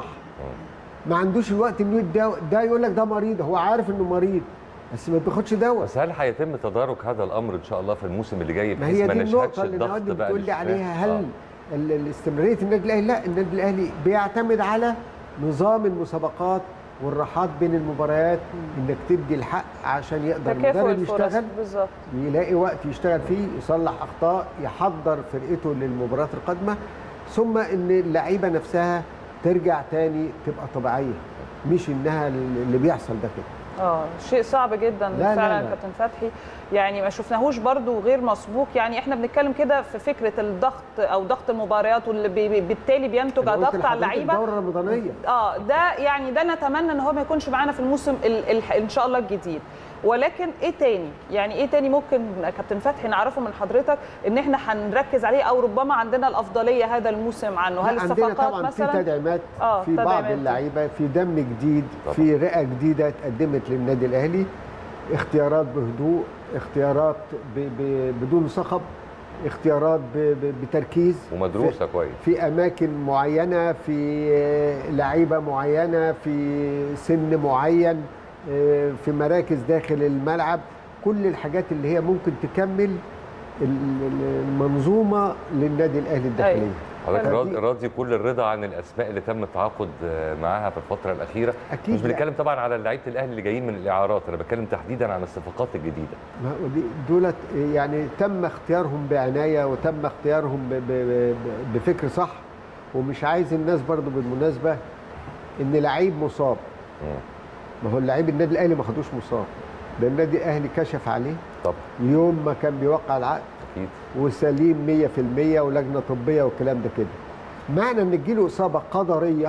ما عندوش الوقت انه ده, ده يقول لك ده مريض هو عارف انه مريض بس ما بياخدش دواء بس هل هيتم تدارك هذا الامر ان شاء الله في الموسم اللي جاي ما بحيث هي ما دي نشهدش النقطة اللي الضغط نقعد بقى بتقول لي للشباب؟ عليها هل آه. ال- الاستمرارية النادي الأهلي لا النادي الأهلي بيعتمد على نظام المسابقات والراحات بين المباريات انك تدي الحق عشان يقدر تكافؤ المدرب الفرص يشتغل بالظبط يلاقي وقت يشتغل فيه يصلح اخطاء يحضر فرقته للمباريات القادمه ثم ان اللعيبه نفسها ترجع تاني تبقى طبيعيه مش انها اللي بيحصل ده كده اه شيء صعب جدا لا، فعلا لا. كابتن فتحي يعني ما شفناهوش برضو غير مسبوق يعني احنا بنتكلم كده في فكره الضغط او ضغط المباريات واللي بي بي- بالتالي بينتج أنا قلت ضغط على لحضرتك اللعيبه الدوره الرمضانيه اه ده يعني ده نتمنى ان هو ما يكونش معانا في الموسم ال ال ان شاء الله الجديد ولكن ايه تاني يعني ايه تاني ممكن كابتن فتحي نعرفه من حضرتك ان احنا هنركز عليه او ربما عندنا الافضليه هذا الموسم عنه هل لا، عندنا الصفقات طبعا مثلا في تدعيمات آه، في بعض تدعيمات. اللعيبه في دم جديد في رئه جديده اتقدمت للنادي الاهلي اختيارات بهدوء اختيارات ب ب بدون صخب اختيارات ب ب بتركيز ومدروسه كويس في اماكن معينه في آه، لعيبه معينه في سن معين آه، في مراكز داخل الملعب كل الحاجات اللي هي ممكن تكمل ال- ال- المنظومه للنادي الاهلي الداخليه حضرتك فدي- راضي راضي كل الرضا عن الاسماء اللي تم التعاقد آه، معاها في الفتره الاخيره أكيد مش لا. بنتكلم طبعا على لعيبه الاهلي اللي جايين من الاعارات انا بتكلم تحديدا عن الصفقات الجديده ما هو دي- دولت يعني تم اختيارهم بعنايه وتم اختيارهم ب- ب- ب- بفكر صح ومش عايز الناس برضو بالمناسبه ان لعيب مصاب ما هو اللعيب النادي الاهلي ما خدوش مصاب ده النادي الاهلي كشف عليه طب يوم ما كان بيوقع العقد اكيد وسليم 100% ولجنه طبيه والكلام ده كده معنى ان تجيله اصابه قدريه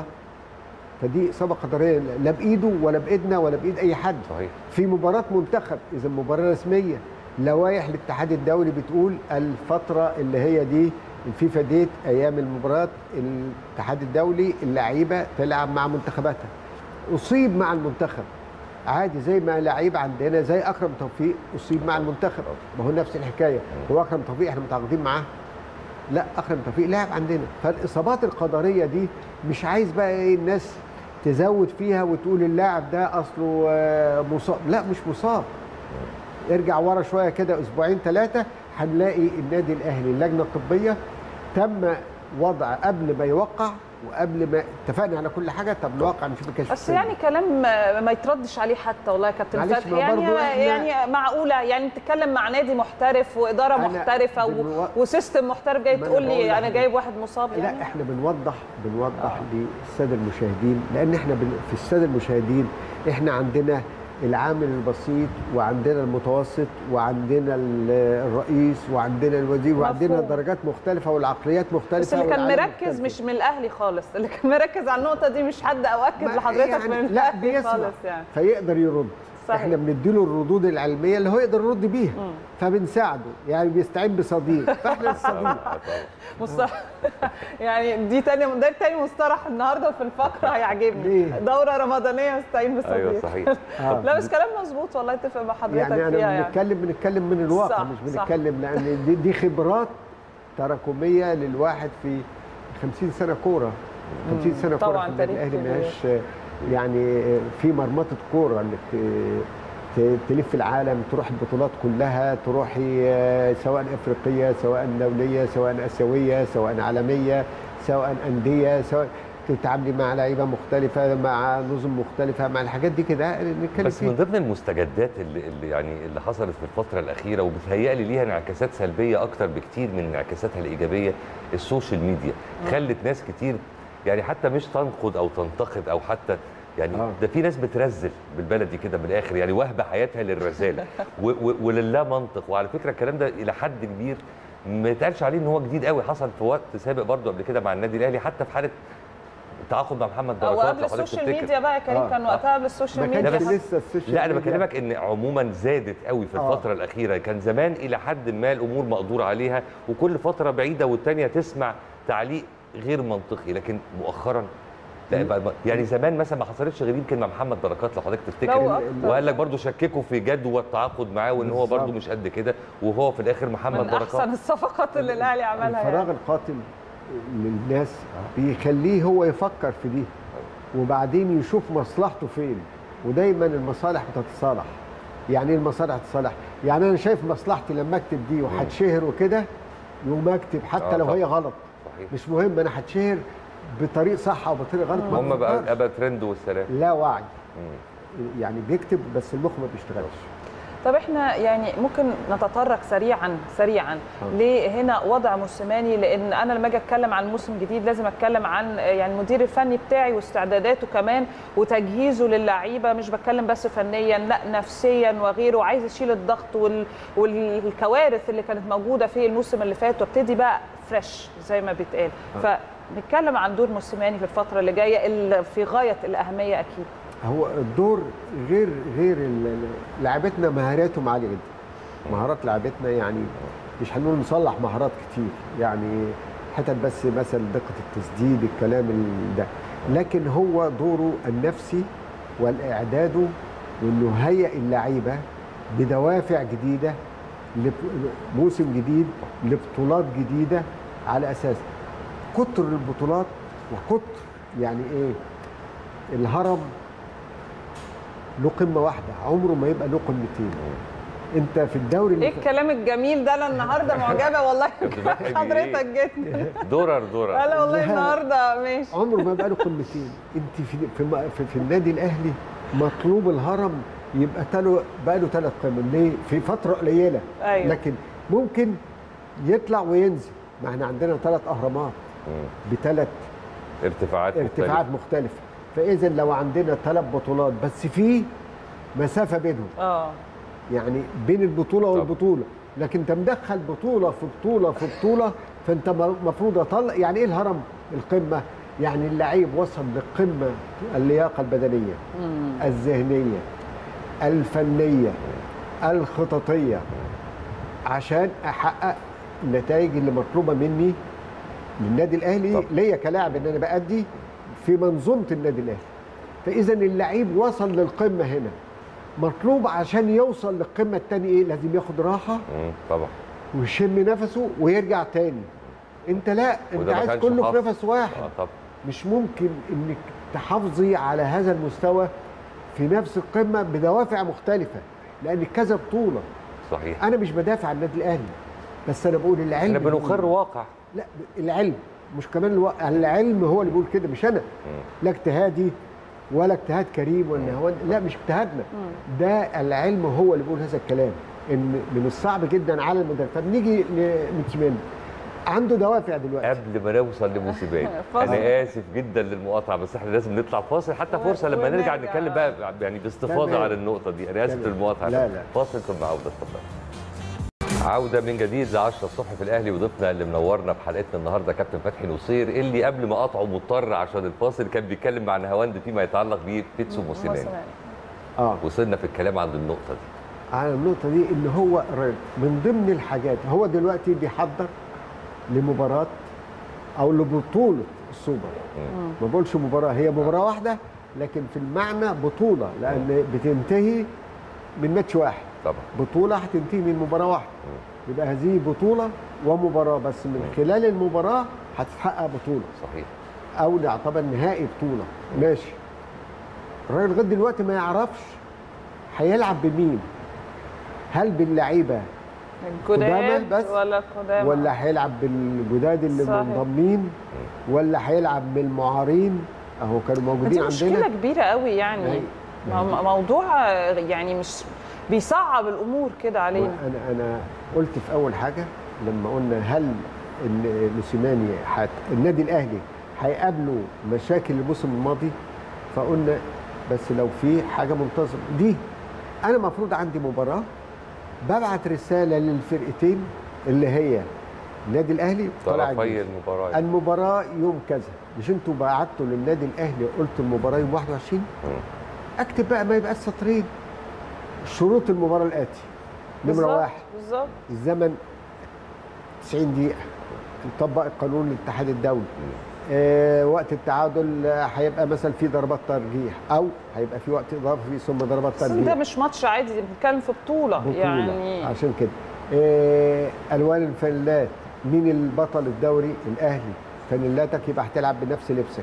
فدي اصابه قدريه لا بايده ولا بايدنا ولا بايد اي حد صحيح في مباراة منتخب إذا مباراة رسمية لوائح الاتحاد الدولي بتقول الفترة اللي هي دي الفيفا ديت أيام المباراة الاتحاد الدولي اللعيبة تلعب مع منتخباتها أصيب مع المنتخب عادي زي ما لعيب عندنا زي أكرم توفيق أصيب مع المنتخب ما هو نفس الحكاية هو أكرم توفيق إحنا متعاقدين معاه لا أكرم توفيق لاعب عندنا فالإصابات القدرية دي مش عايز بقى إيه الناس تزود فيها وتقول اللاعب ده اصله آه، مصاب لا مش مصاب ارجع ورا شويه كده اسبوعين ثلاثه هنلاقي النادي الاهلي اللجنه الطبيه تم وضع قبل ما يوقع وقبل ما اتفقنا على كل حاجه طب نوقع نشوف الكشف بس السني. يعني كلام ما يتردش عليه حتى والله يا كابتن معلش، فتحي ما يعني برضو إحنا- يعني معقوله يعني بتتكلم مع نادي محترف واداره أنا محترفه و... بالو- وسيستم محترف جاي ما أنا تقول بقول لي انا لحضرتك. جايب واحد مصاب يعني لا احنا بنوضح بنوضح للساده المشاهدين لان احنا بن في الساده المشاهدين احنا عندنا العامل البسيط وعندنا المتوسط وعندنا ال- الرئيس وعندنا الوزير وعندنا مفهوم. درجات مختلفه والعقليات مختلفه بس اللي كان والعالم مركز مختلف. مش من الاهلي خالص اللي كان مركز على النقطه دي مش حد او اكد ما- لحضرتك يعني من لا الاهلي بيسمع خالص يعني فيقدر يرد صحيح. احنا بنديله الردود العلميه اللي هو يقدر يرد بيها فبنساعده يعني بيستعين بصديق فاحنا الصديق مصطلح يعني دي تاني ده تاني مصطلح النهارده في الفقره هيعجبني ليه؟ دوره رمضانيه مستعين بالصديق ايوه صحيح آه. لا بس كلام مظبوط والله اتفق مع حضرتك يعني فيها انا يعني بنتكلم بنتكلم من الواقع صح، مش صح. بنتكلم لان دي, دي خبرات تراكميه للواحد في 50 سنه كوره 50 سنه كوره طبعاً في النادي تاريخ الاهلي كبير. ماهيش يعني في مرمطه كوره انك ت- ت- تلف العالم تروح البطولات كلها تروحي آه، سواء افريقيه سواء دوليه سواء اسيويه سواء عالميه سواء انديه سواء تتعاملي مع لعيبه مختلفه مع نظم مختلفه مع الحاجات دي كده نتكلم بس فيها من ضمن المستجدات اللي, اللي يعني اللي حصلت في الفتره الاخيره وبتهيألي ليها انعكاسات سلبيه اكتر بكتير من انعكاساتها الايجابيه السوشيال ميديا خلت ناس كتير يعني حتى مش تنقد او تنتقد او حتى يعني آه. ده في ناس بترزل بالبلدي كده من الاخر يعني واهبه حياتها للرزاله و- و- وللا منطق وعلى فكره الكلام ده الى حد كبير ما يتقالش عليه ان هو جديد قوي حصل في وقت سابق برضه قبل كده مع النادي الاهلي حتى في حاله التعاقد مع محمد او بركات قبل لو حضرتك السوشيال تفتكر. ميديا بقى يا كريم آه. كان وقتها قبل السوشيال ما ميديا كانش حصل- لسه السوشيال لا انا ميديا. بكلمك ان عموما زادت قوي في آه. الفتره الاخيره كان زمان الى حد ما الامور مقدور عليها وكل فتره بعيده والتانيه تسمع تعليق غير منطقي لكن مؤخرا لا بقى يعني زمان مثلا ما حصلتش غير يمكن مع محمد بركات لو حضرتك لو تفتكر أكتر. وقال لك برضه شككوا في جدوى التعاقد معاه وان هو برضه بالظبط. مش قد كده وهو في الاخر محمد من بركات احسن الصفقات اللي الاهلي عملها الفراغ يعني. القاتل للناس بيخليه هو يفكر في دي وبعدين يشوف مصلحته فين ودايما المصالح بتتصالح يعني ايه المصالح تتصالح يعني انا شايف مصلحتي لما اكتب دي وهتشهر وكده يوم اكتب حتى آه لو هي طبعاً. غلط صحيح مش مهم انا هتشهر بطريق صح او بطريق غلط ما هم بقى بفكرش. ابقى ترند والسلام لا وعي مم. يعني بيكتب بس المخ ما بيشتغلش طب احنا يعني ممكن نتطرق سريعا سريعا آه. ليه هنا وضع موسيماني لان انا لما اجي اتكلم عن موسم جديد لازم اتكلم عن يعني المدير الفني بتاعي واستعداداته كمان وتجهيزه للعيبه مش بتكلم بس فنيا لا نفسيا وغيره عايز يشيل الضغط وال... والكوارث اللي كانت موجوده في الموسم اللي فات وابتدي بقى فريش زي ما بيتقال فنتكلم عن دور موسيماني في الفتره اللي جايه اللي في غايه الاهميه اكيد هو الدور غير غير ال- ال- لعبتنا مهاراتهم عاليه جدا مهارات لعبتنا يعني مش هنقول نصلح مهارات كتير يعني حتت بس مثلا دقه التسديد الكلام ال- ده لكن هو دوره النفسي والاعداد وانه هيئ اللعيبه بدوافع جديده لب- موسم جديد لبطولات جديده على اساس كتر البطولات وكتر يعني ايه الهرم له قمه واحده عمره ما يبقى له قمتين انت في الدوري اللي ايه الكلام الجميل ده انا النهارده معجبه والله بتضحكي حضرتك جدا درر درر لا والله لا. النهارده ماشي عمره ما يبقى له قمتين انت في في, في, في النادي الاهلي مطلوب الهرم يبقى تلو بقى له ثلاث قمم ليه؟ في فتره قليله أيوة. لكن ممكن يطلع وينزل ما احنا عندنا ثلاث اهرامات مم. بثلاث ارتفاعات ارتفاعات مختلفه فاذا لو عندنا ثلاث بطولات بس في مسافه بينهم اه يعني بين البطوله طب. والبطوله لكن انت مدخل بطوله في بطوله في بطوله فانت المفروض اطلع يعني ايه الهرم القمه يعني اللعيب وصل لقمه اللياقه البدنيه الذهنيه الفنيه الخططيه عشان احقق النتائج اللي مطلوبه مني للنادي الاهلي طب. ليا كلاعب ان انا بادي في منظومه النادي الاهلي فاذا اللعيب وصل للقمه هنا مطلوب عشان يوصل للقمه الثانيه ايه لازم ياخد راحه مم. طبعا ويشم نفسه ويرجع تاني انت لا انت وده ما عايز كانش كله في حاصل. نفس واحد اه طبعا مش ممكن انك تحافظي على هذا المستوى في نفس القمه بدوافع مختلفه لان كذا بطوله صحيح انا مش بدافع عن النادي الاهلي بس انا بقول العلم احنا بنقر واقع لا العلم مش كمان الو... العلم هو اللي بيقول كده مش انا لا اجتهادي ولا اجتهاد كريم ولا هو لا مش اجتهادنا ده العلم هو اللي بيقول هذا الكلام ان من الصعب جدا على المدرب فبنيجي لموتسيماني عنده دوافع دلوقتي قبل ما نوصل لموسيماني فاصل. انا اسف جدا للمقاطعه بس احنا لازم نطلع فاصل حتى فرصه لما نرجع ونرجع. نتكلم بقى يعني باستفاضه تمام. على النقطه دي انا اسف تمام. للمقاطعه لا، لا. فاصل ثم عوده اتفضل عودة من جديد ل 10 الصبح في الأهلي وضيفنا اللي منورنا في حلقتنا النهارده كابتن فتحي نصير اللي قبل ما قطعه مضطر عشان الفاصل كان بيتكلم مع نهاوند فيما يتعلق ببيتسو موسيماني. اه وصلنا في الكلام عند النقطه دي على النقطة دي إن هو الراجل من ضمن الحاجات هو دلوقتي بيحضر لمباراة أو لبطولة السوبر ما بقولش مباراة هي مباراة واحدة لكن في المعنى بطولة لأن بتنتهي من ماتش واحد طبعا بطولة هتنتهي من مباراة واحدة يبقى هذه بطولة ومباراة بس من خلال المباراة هتتحقق بطولة صحيح أو نعتبر نهائي بطولة ماشي الراجل لغاية دلوقتي ما يعرفش هيلعب بمين هل باللعيبة الجداد بس ولا القدامى ولا هيلعب بالجداد اللي صحيح. منضمين ولا هيلعب بالمعارين اهو كانوا دي موجودين مشكله عندنا كبيره قوي يعني أيوة. مو- موضوع يعني مش بيصعب الامور كده علينا انا انا قلت في اول حاجه لما قلنا هل ان موسيماني حت... النادي الاهلي هيقابله مشاكل الموسم الماضي فقلنا بس لو في حاجه منتظمه دي انا المفروض عندي مباراه ببعت رساله للفرقتين اللي هي النادي الاهلي طلع طرفي الجيش. المباراه المباراه يوم كذا مش انتوا بعتوا للنادي الاهلي قلت المباراه يوم 21 اكتب بقى ما يبقاش سطرين شروط المباراه الاتي نمره بالظبط، واحد بالظبط الزمن 90 دقيقه نطبق القانون الاتحاد الدولي آه وقت التعادل آه، هيبقى مثلا في ضربات ترجيح او هيبقى في وقت اضافي ثم ضربات بس ده ترجيح مش ماتش عادي دي بنتكلم في بطوله, بطولة. يعني عشان كده آه الوان الفانيلات مين البطل الدوري الاهلي فانيلاتك يبقى هتلعب بنفس لبسك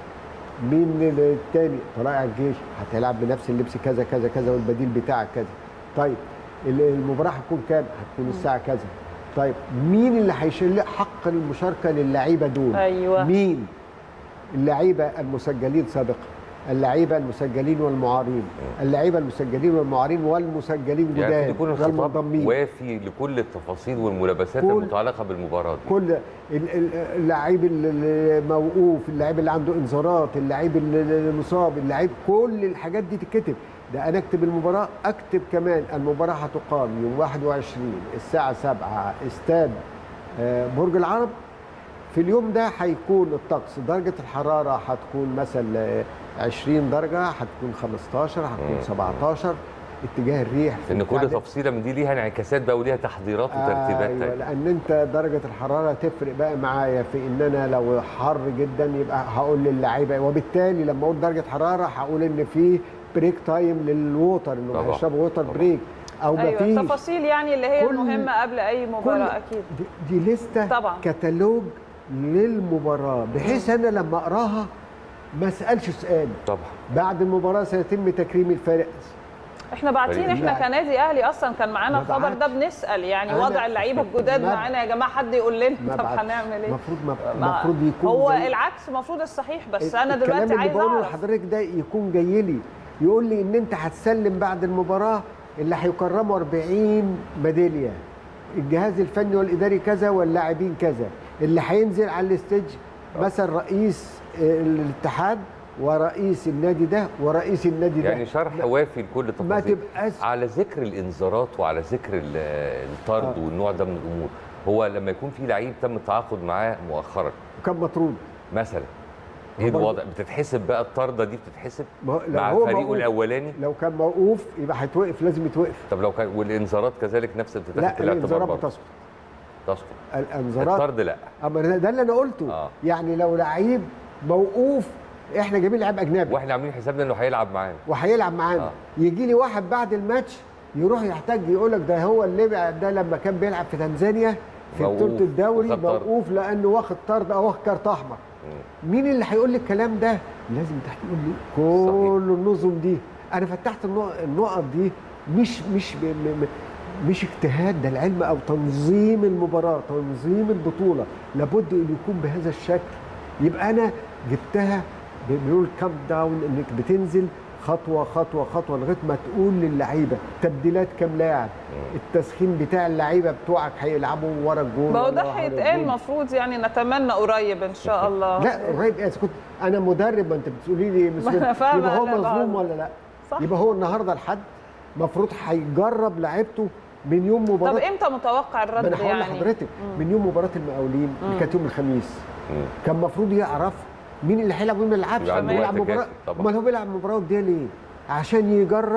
مين التاني طلائع الجيش هتلعب بنفس اللبس كذا كذا كذا والبديل بتاعك كذا طيب ال- المباراه هتكون كام هتكون الساعه كذا طيب مين اللي هيشيل حق المشاركه للعيبه دول أيوة. مين اللعيبه المسجلين سابقا اللعيبه المسجلين والمعارين اللعيبه المسجلين والمعارين والمسجلين يعني جداد المفروض يكون الخطاب والمنضمين وافي لكل التفاصيل والملابسات كل- المتعلقه بالمباراه دي كل ال- ال- اللعيب الموقوف اللعيب اللي عنده انذارات اللعيب المصاب اللعيب كل الحاجات دي تتكتب ده انا اكتب المباراه اكتب كمان المباراه هتقام يوم 21 الساعه 7 استاد آه، برج العرب في اليوم ده هيكون الطقس درجه الحراره هتكون مثلا آه، 20 درجه هتكون 15 هتكون 17 اتجاه الريح في ان كل بتاع ده. تفصيله من دي ليها انعكاسات بقى وليها تحضيرات وترتيبات ايوه تانية. لان انت درجه الحراره تفرق بقى معايا في ان انا لو حر جدا يبقى هقول للعيبه وبالتالي لما اقول درجه حراره هقول ان في بريك تايم للووتر انه طبعا. هيشربوا ووتر بريك او ايوه مفيش التفاصيل يعني اللي هي كل- المهمه قبل اي مباراه اكيد دي, دي لسته طبعا. كتالوج للمباراه بحيث انا لما اقراها ما اسالش سؤال طبعا بعد المباراه سيتم تكريم الفرق احنا باعتين احنا لا. كنادي اهلي اصلا كان معانا ما الخبر ده بعتش. بنسال يعني أنا وضع اللعيبه الجداد ما- معانا يا جماعه حد يقول لنا ما طب بعتش. هنعمل ايه؟ المفروض ما- ما- المفروض يكون هو جاي- العكس المفروض الصحيح بس انا الكلام دلوقتي اللي عايز بقوله اعرف لحضرتك ده يكون جاي لي يقول لي ان انت هتسلم بعد المباراه اللي هيكرموا 40 ميداليه الجهاز الفني والاداري كذا واللاعبين كذا اللي هينزل على الاستيج مثلا رئيس آه، الاتحاد ورئيس النادي ده ورئيس النادي ده يعني شرح وافي لكل التفاصيل ما تبقاش على ذكر الانذارات وعلى ذكر ال- الطرد آه. والنوع ده من الامور هو لما يكون في لعيب تم التعاقد معاه مؤخرا وكان مطرود مثلا ايه برضه- الوضع بتتحسب بقى الطرده دي بتتحسب ما هو- لو مع هو فريقه موقوف- الاولاني لو كان موقوف يبقى هيتوقف لازم يتوقف طب لو كان والانذارات كذلك نفس بتتاخد لا في الاعتبار الانذارات برضه بتسقط تسقط الانذارات الطرد لا اما ده اللي انا قلته آه. يعني لو لعيب موقوف احنا جايبين لعيب اجنبي واحنا عاملين حسابنا انه هيلعب معانا وهيلعب معانا آه. آه. يجي لي واحد بعد الماتش يروح يحتاج يقول لك ده هو اللي بقى- ده لما كان بيلعب في تنزانيا في موقوف بطوله الدوري وخد طرد. موقوف لانه واخد طرد او واخد كارت احمر مين اللي هيقول لي الكلام ده لازم تحت تقول لي كل النظم دي انا فتحت النق- النقط دي مش مش م- م- م- مش اجتهاد ده العلم او تنظيم المباراه تنظيم البطوله لابد ان يكون بهذا الشكل يبقى انا جبتها بنقول كام داون انك بتنزل خطوه خطوه خطوه لغايه ما تقول للعيبه تبديلات كام لاعب التسخين بتاع اللعيبه بتوعك هيلعبوا ورا الجول ما هو ولا ده ورا هيتقال الجول. المفروض يعني نتمنى قريب ان شاء الله لا قريب ايه كنت انا مدرب ما انت بتقولي لي ما مسلم أنا فاهمة يبقى هو أنا مظلوم بعرف. ولا لا صح. يبقى هو النهارده الحد المفروض هيجرب لعيبته من يوم مباراه طب امتى متوقع ما الرد انا هقول يعني لحضرتك من يوم مباراه المقاولين اللي كانت يوم الخميس كان المفروض يعرف مين اللي هيلعب ومين ما يلعبش يبقى عنده بيلعب وقت مباراه كافي طبعا. امال هو بيلعب مباراه وديه ليه؟ عشان يجرب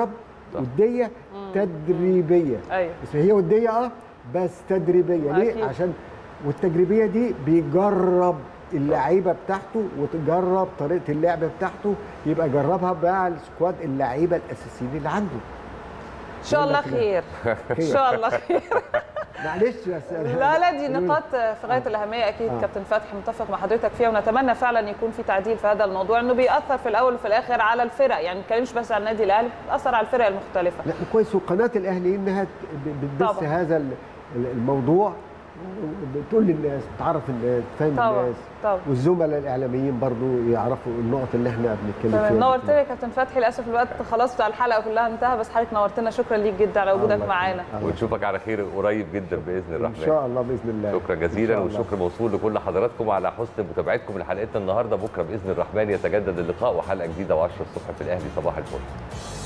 وديه تدريبيه ايوه بس هي وديه اه بس تدريبيه ليه أكيد. عشان والتجريبيه دي بيجرب اللعيبه بتاعته وتجرب طريقه اللعب بتاعته يبقى جربها مع السكواد اللعيبه الاساسيين اللي عنده ان شاء الله خير ان شاء الله خير معلش بس لا لا دي نقاط في غايه الاهميه اكيد آه. كابتن فتحي متفق مع حضرتك فيها ونتمنى فعلا يكون في تعديل في هذا الموضوع انه بيأثر في الاول وفي الاخر على الفرق يعني ما بنتكلمش بس على النادي الاهلي بيأثر على الفرق المختلفه لا كويس وقناه الاهلي انها ت- ب- بتبث طبعاً. هذا ال- ال- الموضوع بتقول للناس بتعرف الناس تفهم طبعا الناس طبعا والزملاء الاعلاميين برضو يعرفوا النقط اللي احنا بنتكلم تمام فيها نورتنا يا كابتن فتحي للاسف الوقت خلاص بتاع الحلقه كلها انتهى بس حضرتك نورتنا شكرا ليك جدا على وجودك الله معانا يخليك. ونشوفك على خير قريب جدا باذن ان الرحمن شاء الله باذن الله شكرا إن جزيلا شاء الله. والشكر موصول لكل حضراتكم على حسن متابعتكم لحلقتنا النهارده بكره باذن الرحمن يتجدد اللقاء وحلقه جديده و10 الصبح في الاهلي صباح الفل